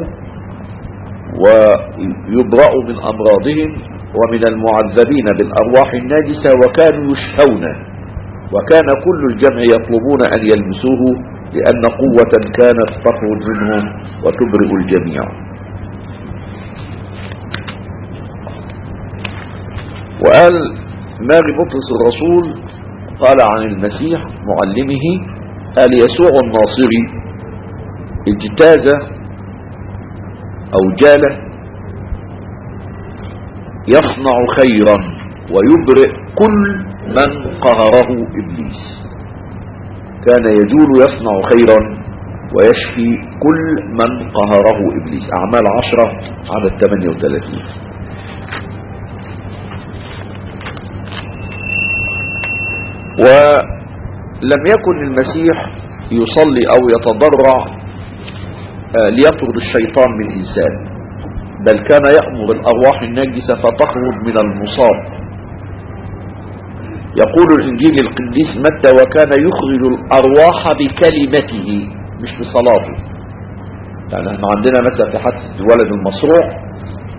ويبرأوا من أمراضهم ومن المعذبين بالأرواح الناجسة وكانوا يشفون وكان كل الجمع يطلبون أن يلمسوه لأن قوة كانت تخرج منهم وتبرئ الجميع وقال ماري بطرس الرسول قال عن المسيح معلمه قال يسوع الناصري اجتاز أو جال يصنع خيرا ويبرئ كل من قهره إبليس كان يجول يصنع خيرا ويشفي كل من قهره إبليس أعمال عشرة عدد 38 ولم يكن المسيح يصلي أو يتضرع آه، ليطرد الشيطان من الإنسان بل كان يأمر الأرواح النجسة فتخرج من المصاب يقول الإنجيل القديس متى وكان يخرج الأرواح بكلمته مش بصلاته يعني احنا عندنا مثلا في حادثة الولد المصروع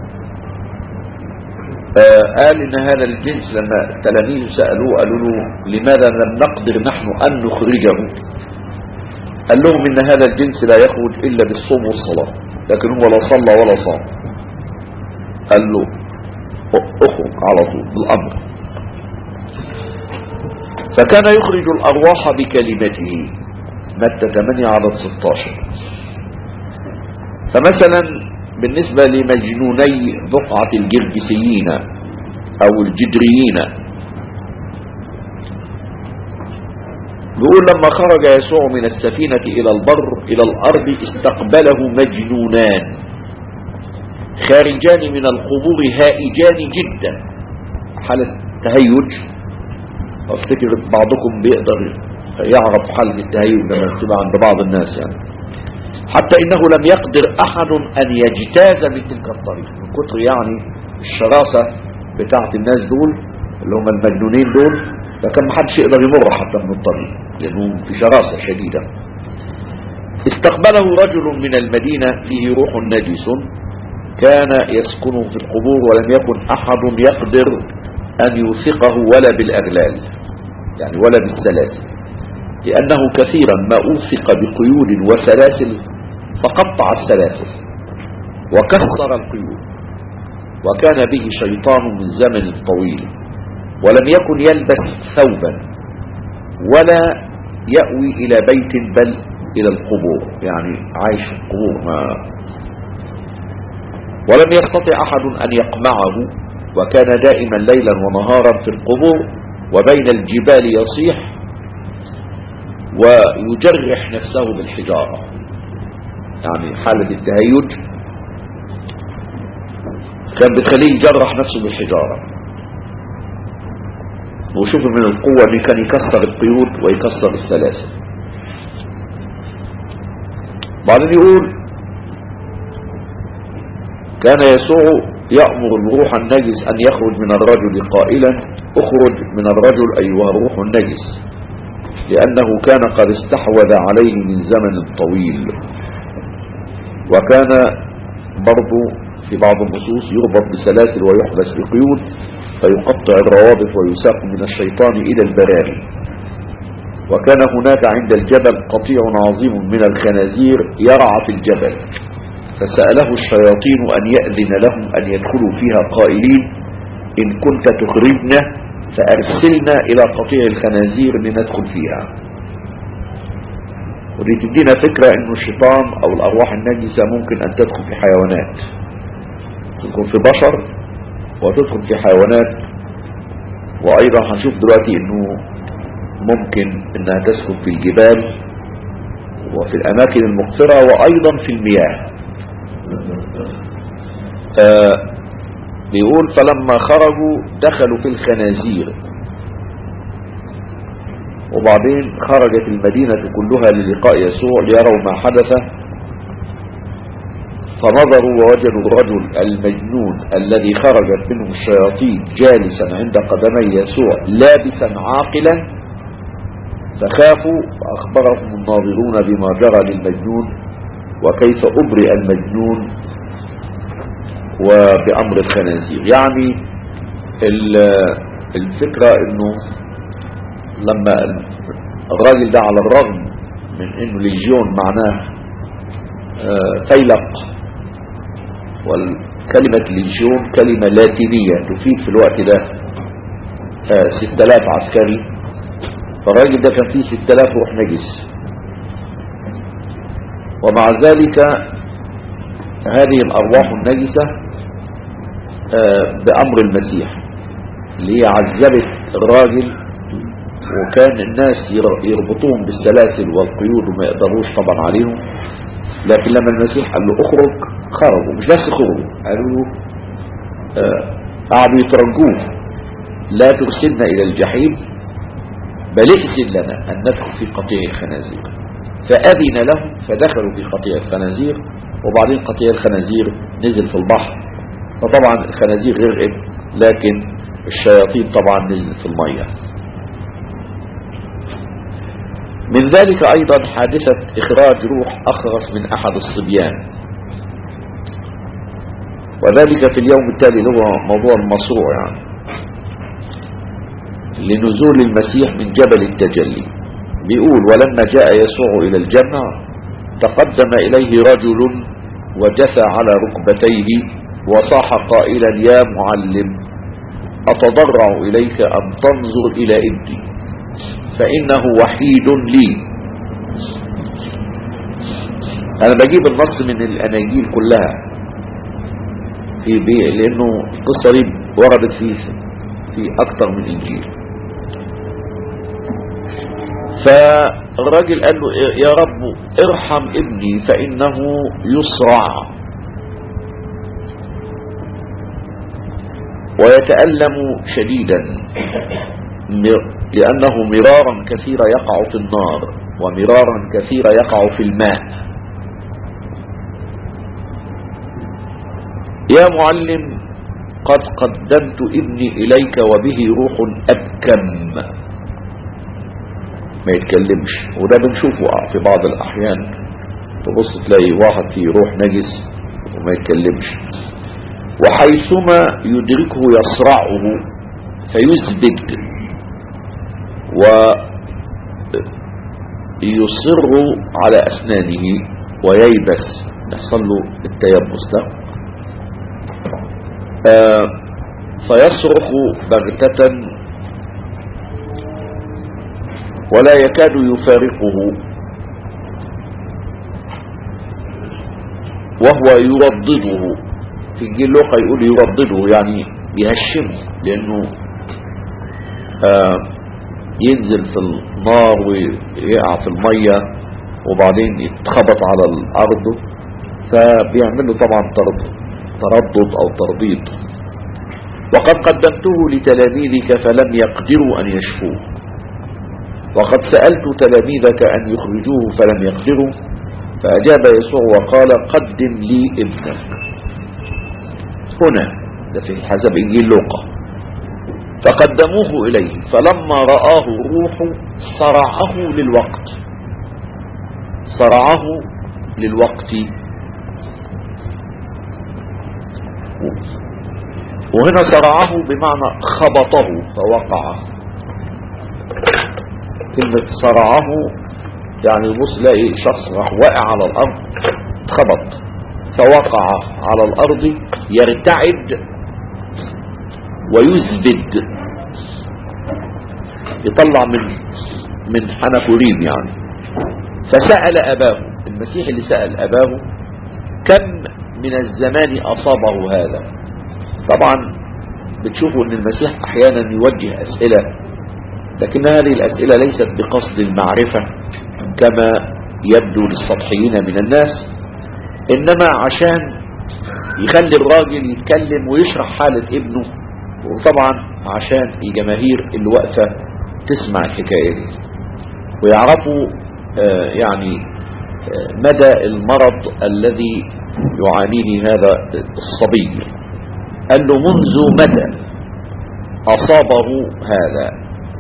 آه قال ان هذا الجنس لما تلاميذه سألوه قالوا له لماذا لم نقدر نحن ان نخرجه قال لهم ان هذا الجنس لا يخرج الا بالصوم والصلاة لكن هو لا صلى ولا صام قال له اخرج على طول بالامر فكان يخرج الارواح بكلمته متى 8 عدد 16 فمثلا بالنسبة لمجنوني بقعة الجرجسيين او الجدريين بيقول لما خرج يسوع من السفينة الى البر الى الارض استقبله مجنونان خارجان من القبور هائجان جدا حالة تهيج افتكر بعضكم بيقدر يعرف حالة التهيج لما تبقى عند بعض الناس يعني حتى انه لم يقدر احد ان يجتاز من تلك الطريق من كتر يعني الشراسة بتاعت الناس دول اللي هم المجنونين دول فكان محدش يقدر يمر حتى من الطريق لانهم في شراسة شديدة استقبله رجل من المدينة فيه روح نجس كان يسكن في القبور ولم يكن احد يقدر ان يوثقه ولا بالاغلال يعني ولا بالسلاسل لانه كثيرا ما اوثق بقيود وسلاسل فقطع السلاسل وكسر القيود وكان به شيطان من زمن طويل ولم يكن يلبس ثوبا ولا يأوي إلى بيت بل إلى القبور يعني عايش في القبور ما ولم يستطع أحد أن يقمعه وكان دائما ليلا ونهارا في القبور وبين الجبال يصيح ويجرح نفسه بالحجارة يعني حالة التهيج كان بتخليه يجرح نفسه بالحجارة وشوف من القوة اللي كان يكسر القيود ويكسر السلاسل بعدين يقول كان يسوع يأمر الروح النجس أن يخرج من الرجل قائلا اخرج من الرجل أيها الروح النجس لأنه كان قد استحوذ عليه من زمن طويل وكان برضو في بعض النصوص يربط بسلاسل ويحبس بقيود فيقطع الروابط ويساق من الشيطان إلى البراري وكان هناك عند الجبل قطيع عظيم من الخنازير يرعى في الجبل فسأله الشياطين أن يأذن لهم أن يدخلوا فيها قائلين إن كنت تخرجنا فأرسلنا إلى قطيع الخنازير لندخل فيها ودي تدينا فكرة انه الشيطان او الارواح النجسة ممكن ان تدخل في حيوانات تدخل في بشر وتدخل في حيوانات وايضا هنشوف دلوقتي انه ممكن انها تسكن في الجبال وفي الاماكن المقفرة وايضا في المياه آه بيقول فلما خرجوا دخلوا في الخنازير وبعدين خرجت المدينة كلها للقاء يسوع ليروا ما حدث فنظروا ووجدوا الرجل المجنون الذي خرجت منه الشياطين جالسا عند قدمي يسوع لابسا عاقلا فخافوا فأخبرهم الناظرون بما جرى للمجنون وكيف أبرئ المجنون وبأمر الخنازير يعني ال- الفكرة انه لما الراجل ده على الرغم من انه ليجيون معناه آه، فيلق والكلمة ليجيون كلمة لاتينية تفيد في الوقت ده آه، 6000 عسكري فالراجل ده كان فيه 6000 روح نجس ومع ذلك هذه الأرواح النجسة آه، بأمر المسيح اللي هي عذبت الراجل وكان الناس ير- يربطوهم بالسلاسل والقيود وما يقدروش طبعا عليهم لكن لما المسيح قال له اخرج خرجوا مش بس خرجوا قالوا له آه، قعدوا يترجوه لا ترسلنا الى الجحيم بل ائذن لنا ان ندخل في قطيع الخنازير فاذن لهم فدخلوا في قطيع الخنازير وبعدين قطيع الخنازير نزل في البحر فطبعا الخنازير غرقت لكن الشياطين طبعا نزلت في الميه من ذلك ايضا حادثة اخراج روح اخرس من احد الصبيان وذلك في اليوم التالي اللي هو موضوع المصروع يعني لنزول المسيح من جبل التجلي بيقول ولما جاء يسوع الى الجنة تقدم اليه رجل وجثى على ركبتيه وصاح قائلا يا معلم اتضرع اليك ان تنظر الى ابني فإنه وحيد لي أنا بجيب النص من الأناجيل كلها في بي لأنه القصة دي وردت في في أكتر من إنجيل فالراجل قال له يا رب ارحم ابني فإنه يصرع ويتألم شديدا مر- لأنه مرارا كثيرا يقع في النار ومرارا كثيرا يقع في الماء يا معلم قد قدمت ابني إليك وبه روح أبكم ما يتكلمش وده بنشوفه في بعض الأحيان تبص تلاقي واحد فيه روح نجس وما يتكلمش وحيثما يدركه يصرعه فيثبت ويصر على أسنانه وييبس يحصل له التيبس ده آه، فيصرخ بغتة ولا يكاد يفارقه وهو يردده في انجيل لوقا يقول يردده يعني بيهشمه لانه آه ينزل في النار ويقع في المية وبعدين يتخبط على الارض فبيعمل له طبعا ترد- تردد او ترديد وقد قدمته لتلاميذك فلم يقدروا ان يشفوه وقد سألت تلاميذك ان يخرجوه فلم يقدروا فاجاب يسوع وقال قدم لي ابنك هنا ده في حسب انجيل لوقا فقدموه إليه فلما رآه الروح صرعه للوقت صرعه للوقت وهنا صرعه بمعنى خبطه فوقع كلمة صرعه يعني بص لاقي شخص راح واقع على الأرض اتخبط فوقع على الأرض يرتعد ويزبد يطلع من من حنفوريم يعني فسأل أباه المسيح اللي سأل أباه كم من الزمان أصابه هذا طبعا بتشوفوا ان المسيح احيانا يوجه اسئلة لكن هذه الاسئلة ليست بقصد المعرفة كما يبدو للسطحيين من الناس انما عشان يخلي الراجل يتكلم ويشرح حالة ابنه وطبعا عشان الجماهير اللي واقفة تسمع الحكاية دي ويعرفوا آه يعني آه، مدى المرض الذي يعانيه هذا الصبي قال له منذ متى أصابه هذا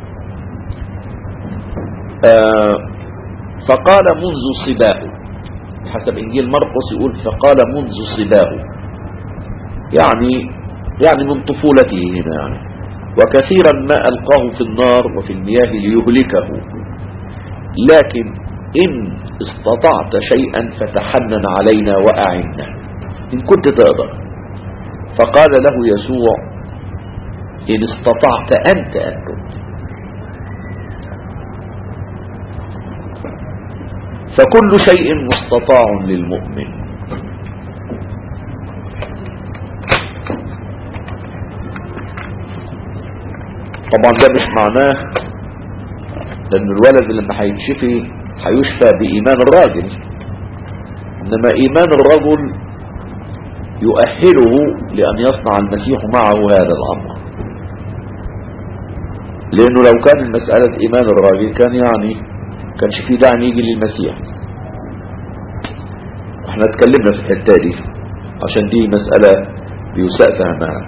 آه، فقال منذ صباه حسب إنجيل مرقس يقول فقال منذ صباه يعني يعني من طفولته هنا يعني وكثيرا ما ألقاه في النار وفي المياه ليهلكه لكن إن استطعت شيئا فتحنن علينا وأعنا إن كنت تقدر فقال له يسوع إن استطعت أنت أن تؤمن فكل شيء مستطاع للمؤمن طبعا ده مش معناه لأن الولد لما هيتشفي هيشفى بإيمان الراجل إنما إيمان الرجل يؤهله لأن يصنع المسيح معه هذا الأمر لأنه لو كان المسألة إيمان الراجل كان يعني كانش في داعي يجي للمسيح احنا اتكلمنا في الحتة دي عشان دي مسألة بيساء فهمها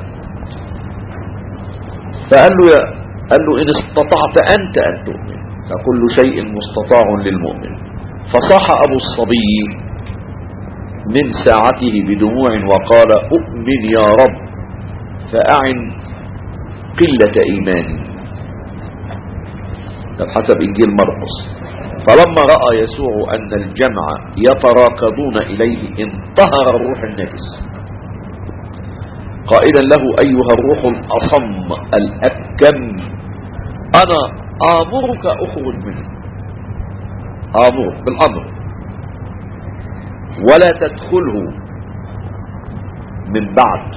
فقال له يا قال له إن استطعت أنت أن تؤمن فكل شيء مستطاع للمؤمن فصاح أبو الصبي من ساعته بدموع وقال أؤمن يا رب فأعن قلة إيماني ده حسب إنجيل مرقس فلما رأى يسوع أن الجمع يتراكضون إليه انتهر الروح النجس قائلا له أيها الروح الأصم الأبكم أنا آمرك أخرج منه آمرك بالأمر ولا تدخله من بعد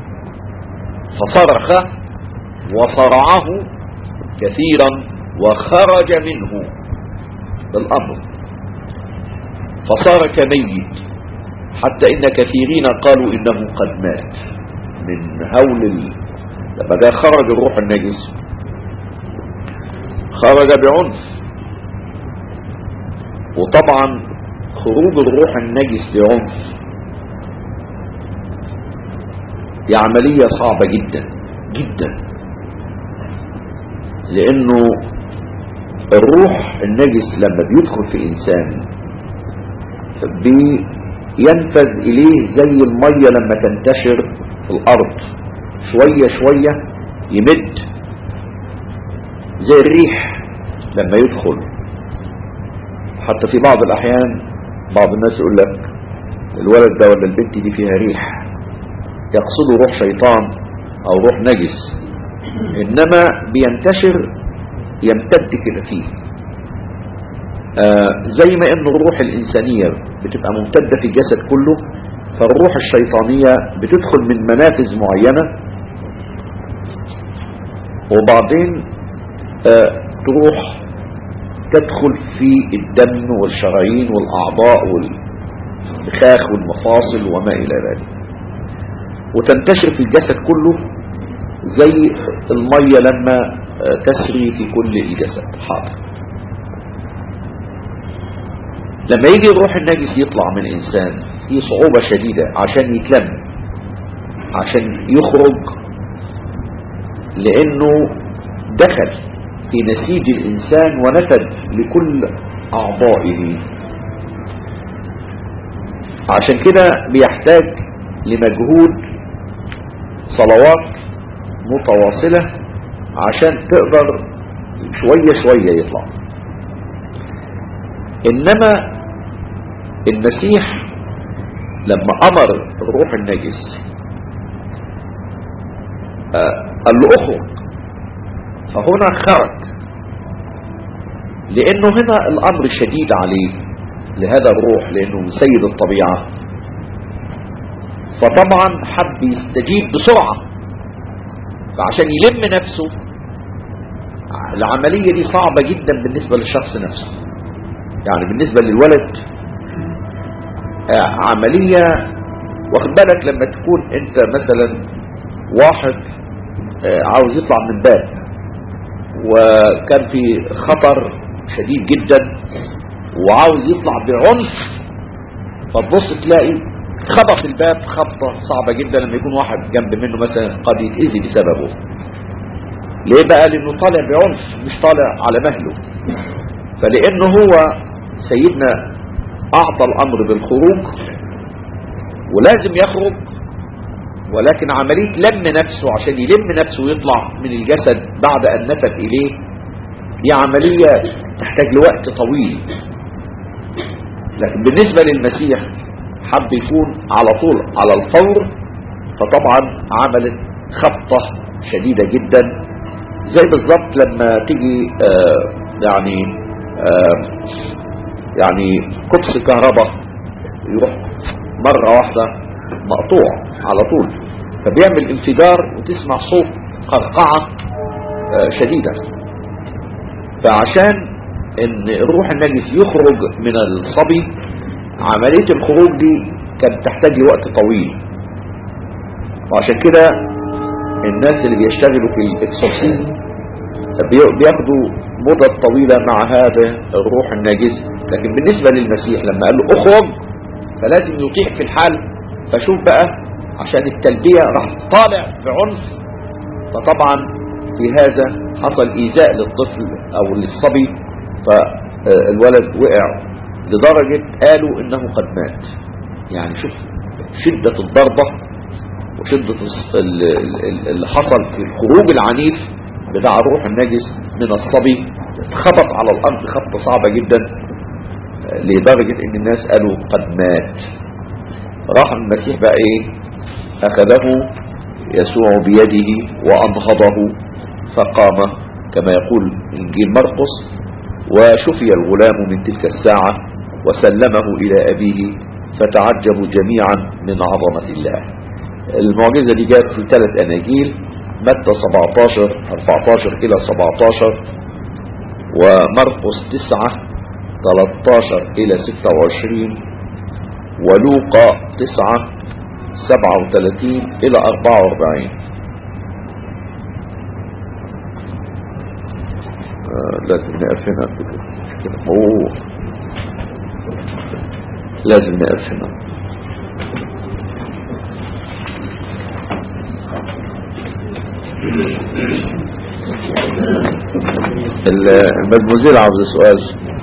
فصرخ وصرعه كثيرا وخرج منه بالأمر فصار كميت حتى إن كثيرين قالوا إنه قد مات من هول ال... لما ده خرج الروح النجس خرج بعنف وطبعا خروج الروح النجس بعنف دي عملية صعبة جدا جدا لانه الروح النجس لما بيدخل في انسان بينفذ اليه زي المية لما تنتشر في الارض شوية شوية يمد زي الريح لما يدخل حتى في بعض الاحيان بعض الناس يقول لك الولد ده ولا البنت دي فيها ريح يقصده روح شيطان او روح نجس انما بينتشر يمتد كده فيه آه زي ما ان الروح الانسانية بتبقى ممتدة في الجسد كله فالروح الشيطانية بتدخل من منافذ معينة وبعدين آه تروح تدخل في الدم والشرايين والاعضاء والمخاخ والمفاصل وما الى ذلك وتنتشر في الجسد كله زي المية لما تسري في كل الجسد حاضر لما يجي الروح النجس يطلع من انسان في صعوبة شديدة عشان يتلم عشان يخرج لانه دخل في نسيج الانسان ونفذ لكل اعضائه عشان كده بيحتاج لمجهود صلوات متواصلة عشان تقدر شوية شوية يطلع انما المسيح لما امر الروح النجس قال له اخرج فهنا خرج لانه هنا الامر شديد عليه لهذا الروح لانه سيد الطبيعة فطبعا حب يستجيب بسرعة فعشان يلم نفسه العملية دي صعبة جدا بالنسبة للشخص نفسه يعني بالنسبة للولد عملية واخد بالك لما تكون انت مثلا واحد عاوز يطلع من باب وكان في خطر شديد جدا وعاوز يطلع بعنف فتبص تلاقي خبط الباب خبطة صعبة جدا لما يكون واحد جنب منه مثلا قد يتأذي بسببه ليه بقى لانه طالع بعنف مش طالع على مهله فلانه هو سيدنا اعطى الامر بالخروج ولازم يخرج ولكن عملية لم نفسه عشان يلم نفسه ويطلع من الجسد بعد ان نفت اليه دي عملية تحتاج لوقت طويل لكن بالنسبة للمسيح حب يكون على طول على الفور فطبعا عملت خبطة شديدة جدا زي بالظبط لما تيجي آه يعني آه يعني كبس كهرباء يروح مرة واحدة مقطوع على طول فبيعمل انفجار وتسمع صوت قرقعة آه شديدة فعشان ان الروح النجس يخرج من الصبي عملية الخروج دي كانت تحتاج لوقت طويل وعشان كده الناس اللي بيشتغلوا في الاكسورسيزم بياخدوا مدة طويلة مع هذا الروح الناجس لكن بالنسبة للمسيح لما قال له اخرج فلازم يطيع في الحال فشوف بقى عشان التلبية راح طالع بعنف فطبعا في هذا حصل ايذاء للطفل او للصبي فالولد وقع لدرجة قالوا انه قد مات يعني شوف شدة الضربة وشدة اللي حصل في الخروج العنيف بتاع الروح النجس من الصبي خبط على الارض خبطة صعبة جدا لدرجة ان الناس قالوا قد مات راح المسيح بقى ايه اخذه يسوع بيده وانهضه فقام كما يقول انجيل مرقس وشفي الغلام من تلك الساعة وسلمه الى ابيه فتعجبوا جميعا من عظمة الله المعجزة دي جاءت في ثلاث اناجيل متى 17 14 الى 17 ومرقس 9 13 الى 26 ولوقا 9 37 الى 44 آه لازم نقف هنا كده اوه لازم نقف هنا المدموزيل عاوز سؤال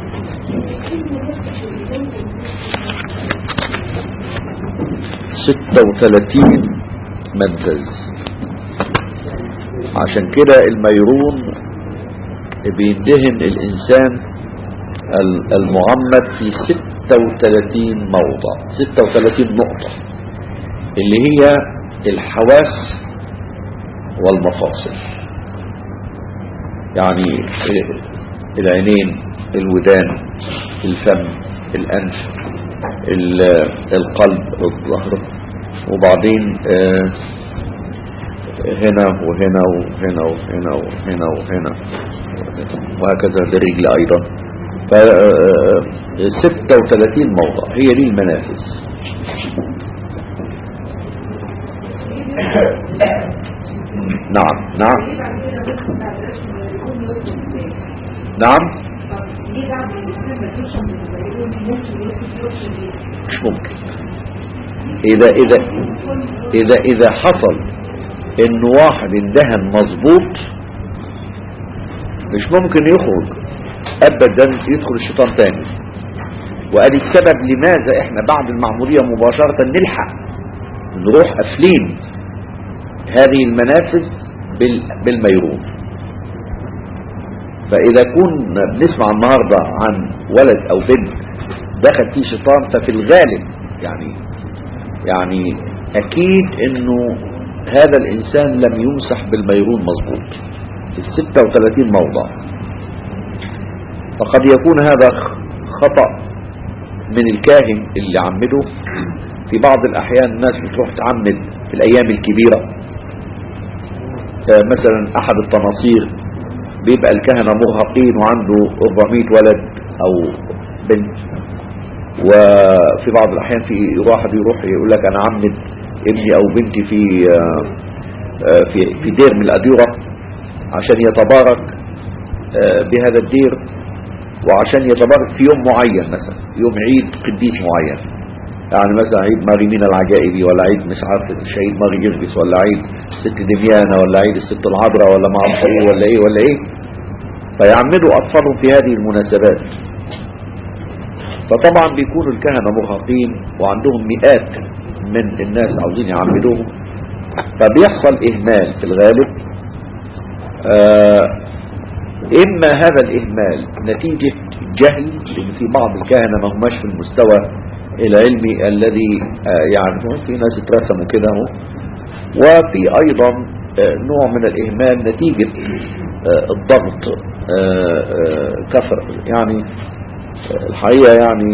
ستة وثلاثين منفذ عشان كده الميرون بيندهن الإنسان المعمد في ستة وثلاثين موضع ستة وثلاثين نقطة اللي هي الحواس والمفاصل يعني العينين الودان الفم الأنف القلب الظهر وبعدين آه هنا وهنا وهنا وهنا وهنا وهنا وهكذا للرجل ايضا ف 36 موضع هي دي المنافذ نعم نعم نعم مش ممكن اذا اذا اذا اذا حصل ان واحد اندهن مظبوط مش ممكن يخرج ابدا يدخل الشيطان تاني وقال السبب لماذا احنا بعد المعمودية مباشرة نلحق نروح قافلين هذه المنافذ بالميرون فاذا كنا بنسمع النهاردة عن ولد او بنت دخل فيه شيطان ففي الغالب يعني يعني اكيد انه هذا الانسان لم يمسح بالميرون مظبوط في الستة وثلاثين موضع فقد يكون هذا خطأ من الكاهن اللي عمده في بعض الاحيان الناس بتروح تعمد في الايام الكبيرة مثلا احد التناصير بيبقى الكهنة مرهقين وعنده 400 ولد او بنت وفي بعض الاحيان في واحد يروح يقول لك انا عمد ابني او بنتي في في في دير من الاديره عشان يتبارك بهذا الدير وعشان يتبارك في يوم معين مثلا يوم عيد قديس معين يعني مثلا عيد ماري مينا العجائبي ولا عيد مش عارف الشهيد ماري جرجس ولا عيد الست دميانة ولا عيد الست العذراء ولا ما اعرفش ايه ولا ايه ولا ايه فيعمدوا اطفالهم في هذه المناسبات فطبعا بيكونوا الكهنة مرهقين وعندهم مئات من الناس عاوزين يعمدوهم فبيحصل اهمال في الغالب آه اما هذا الاهمال نتيجة جهل لان في بعض الكهنة ما هماش في المستوى العلمي الذي آه يعني في ناس اترسموا كده اهو وفي ايضا آه نوع من الاهمال نتيجة آه الضغط آه آه كثر يعني آه الحقيقة يعني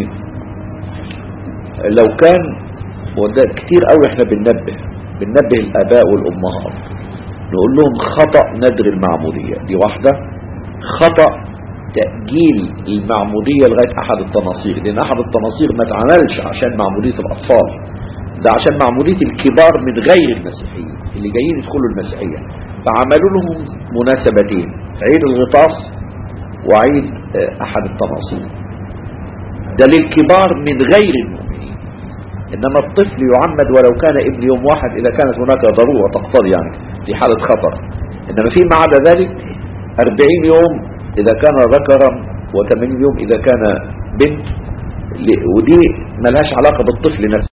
لو كان وده كتير قوي احنا بننبه بننبه الاباء والامهات نقول لهم خطأ ندر المعمودية دي واحدة خطأ تأجيل المعمودية لغاية أحد التناصير لأن أحد التناصير ما اتعملش عشان معمودية الأطفال ده عشان معمودية الكبار من غير المسيحيين اللي جايين يدخلوا المسيحية فعملوا لهم مناسبتين عيد الغطاس وعيد آه، أحد التناصير ده للكبار من غير المؤمنين إنما الطفل يعمد ولو كان ابن يوم واحد إذا كانت هناك ضرورة تقتضي يعني في حالة خطر إنما فيما عدا ذلك أربعين يوم إذا كان ذكرا وثمانين يوم إذا كان بنت ل- ودي ملهاش علاقة بالطفل نفسه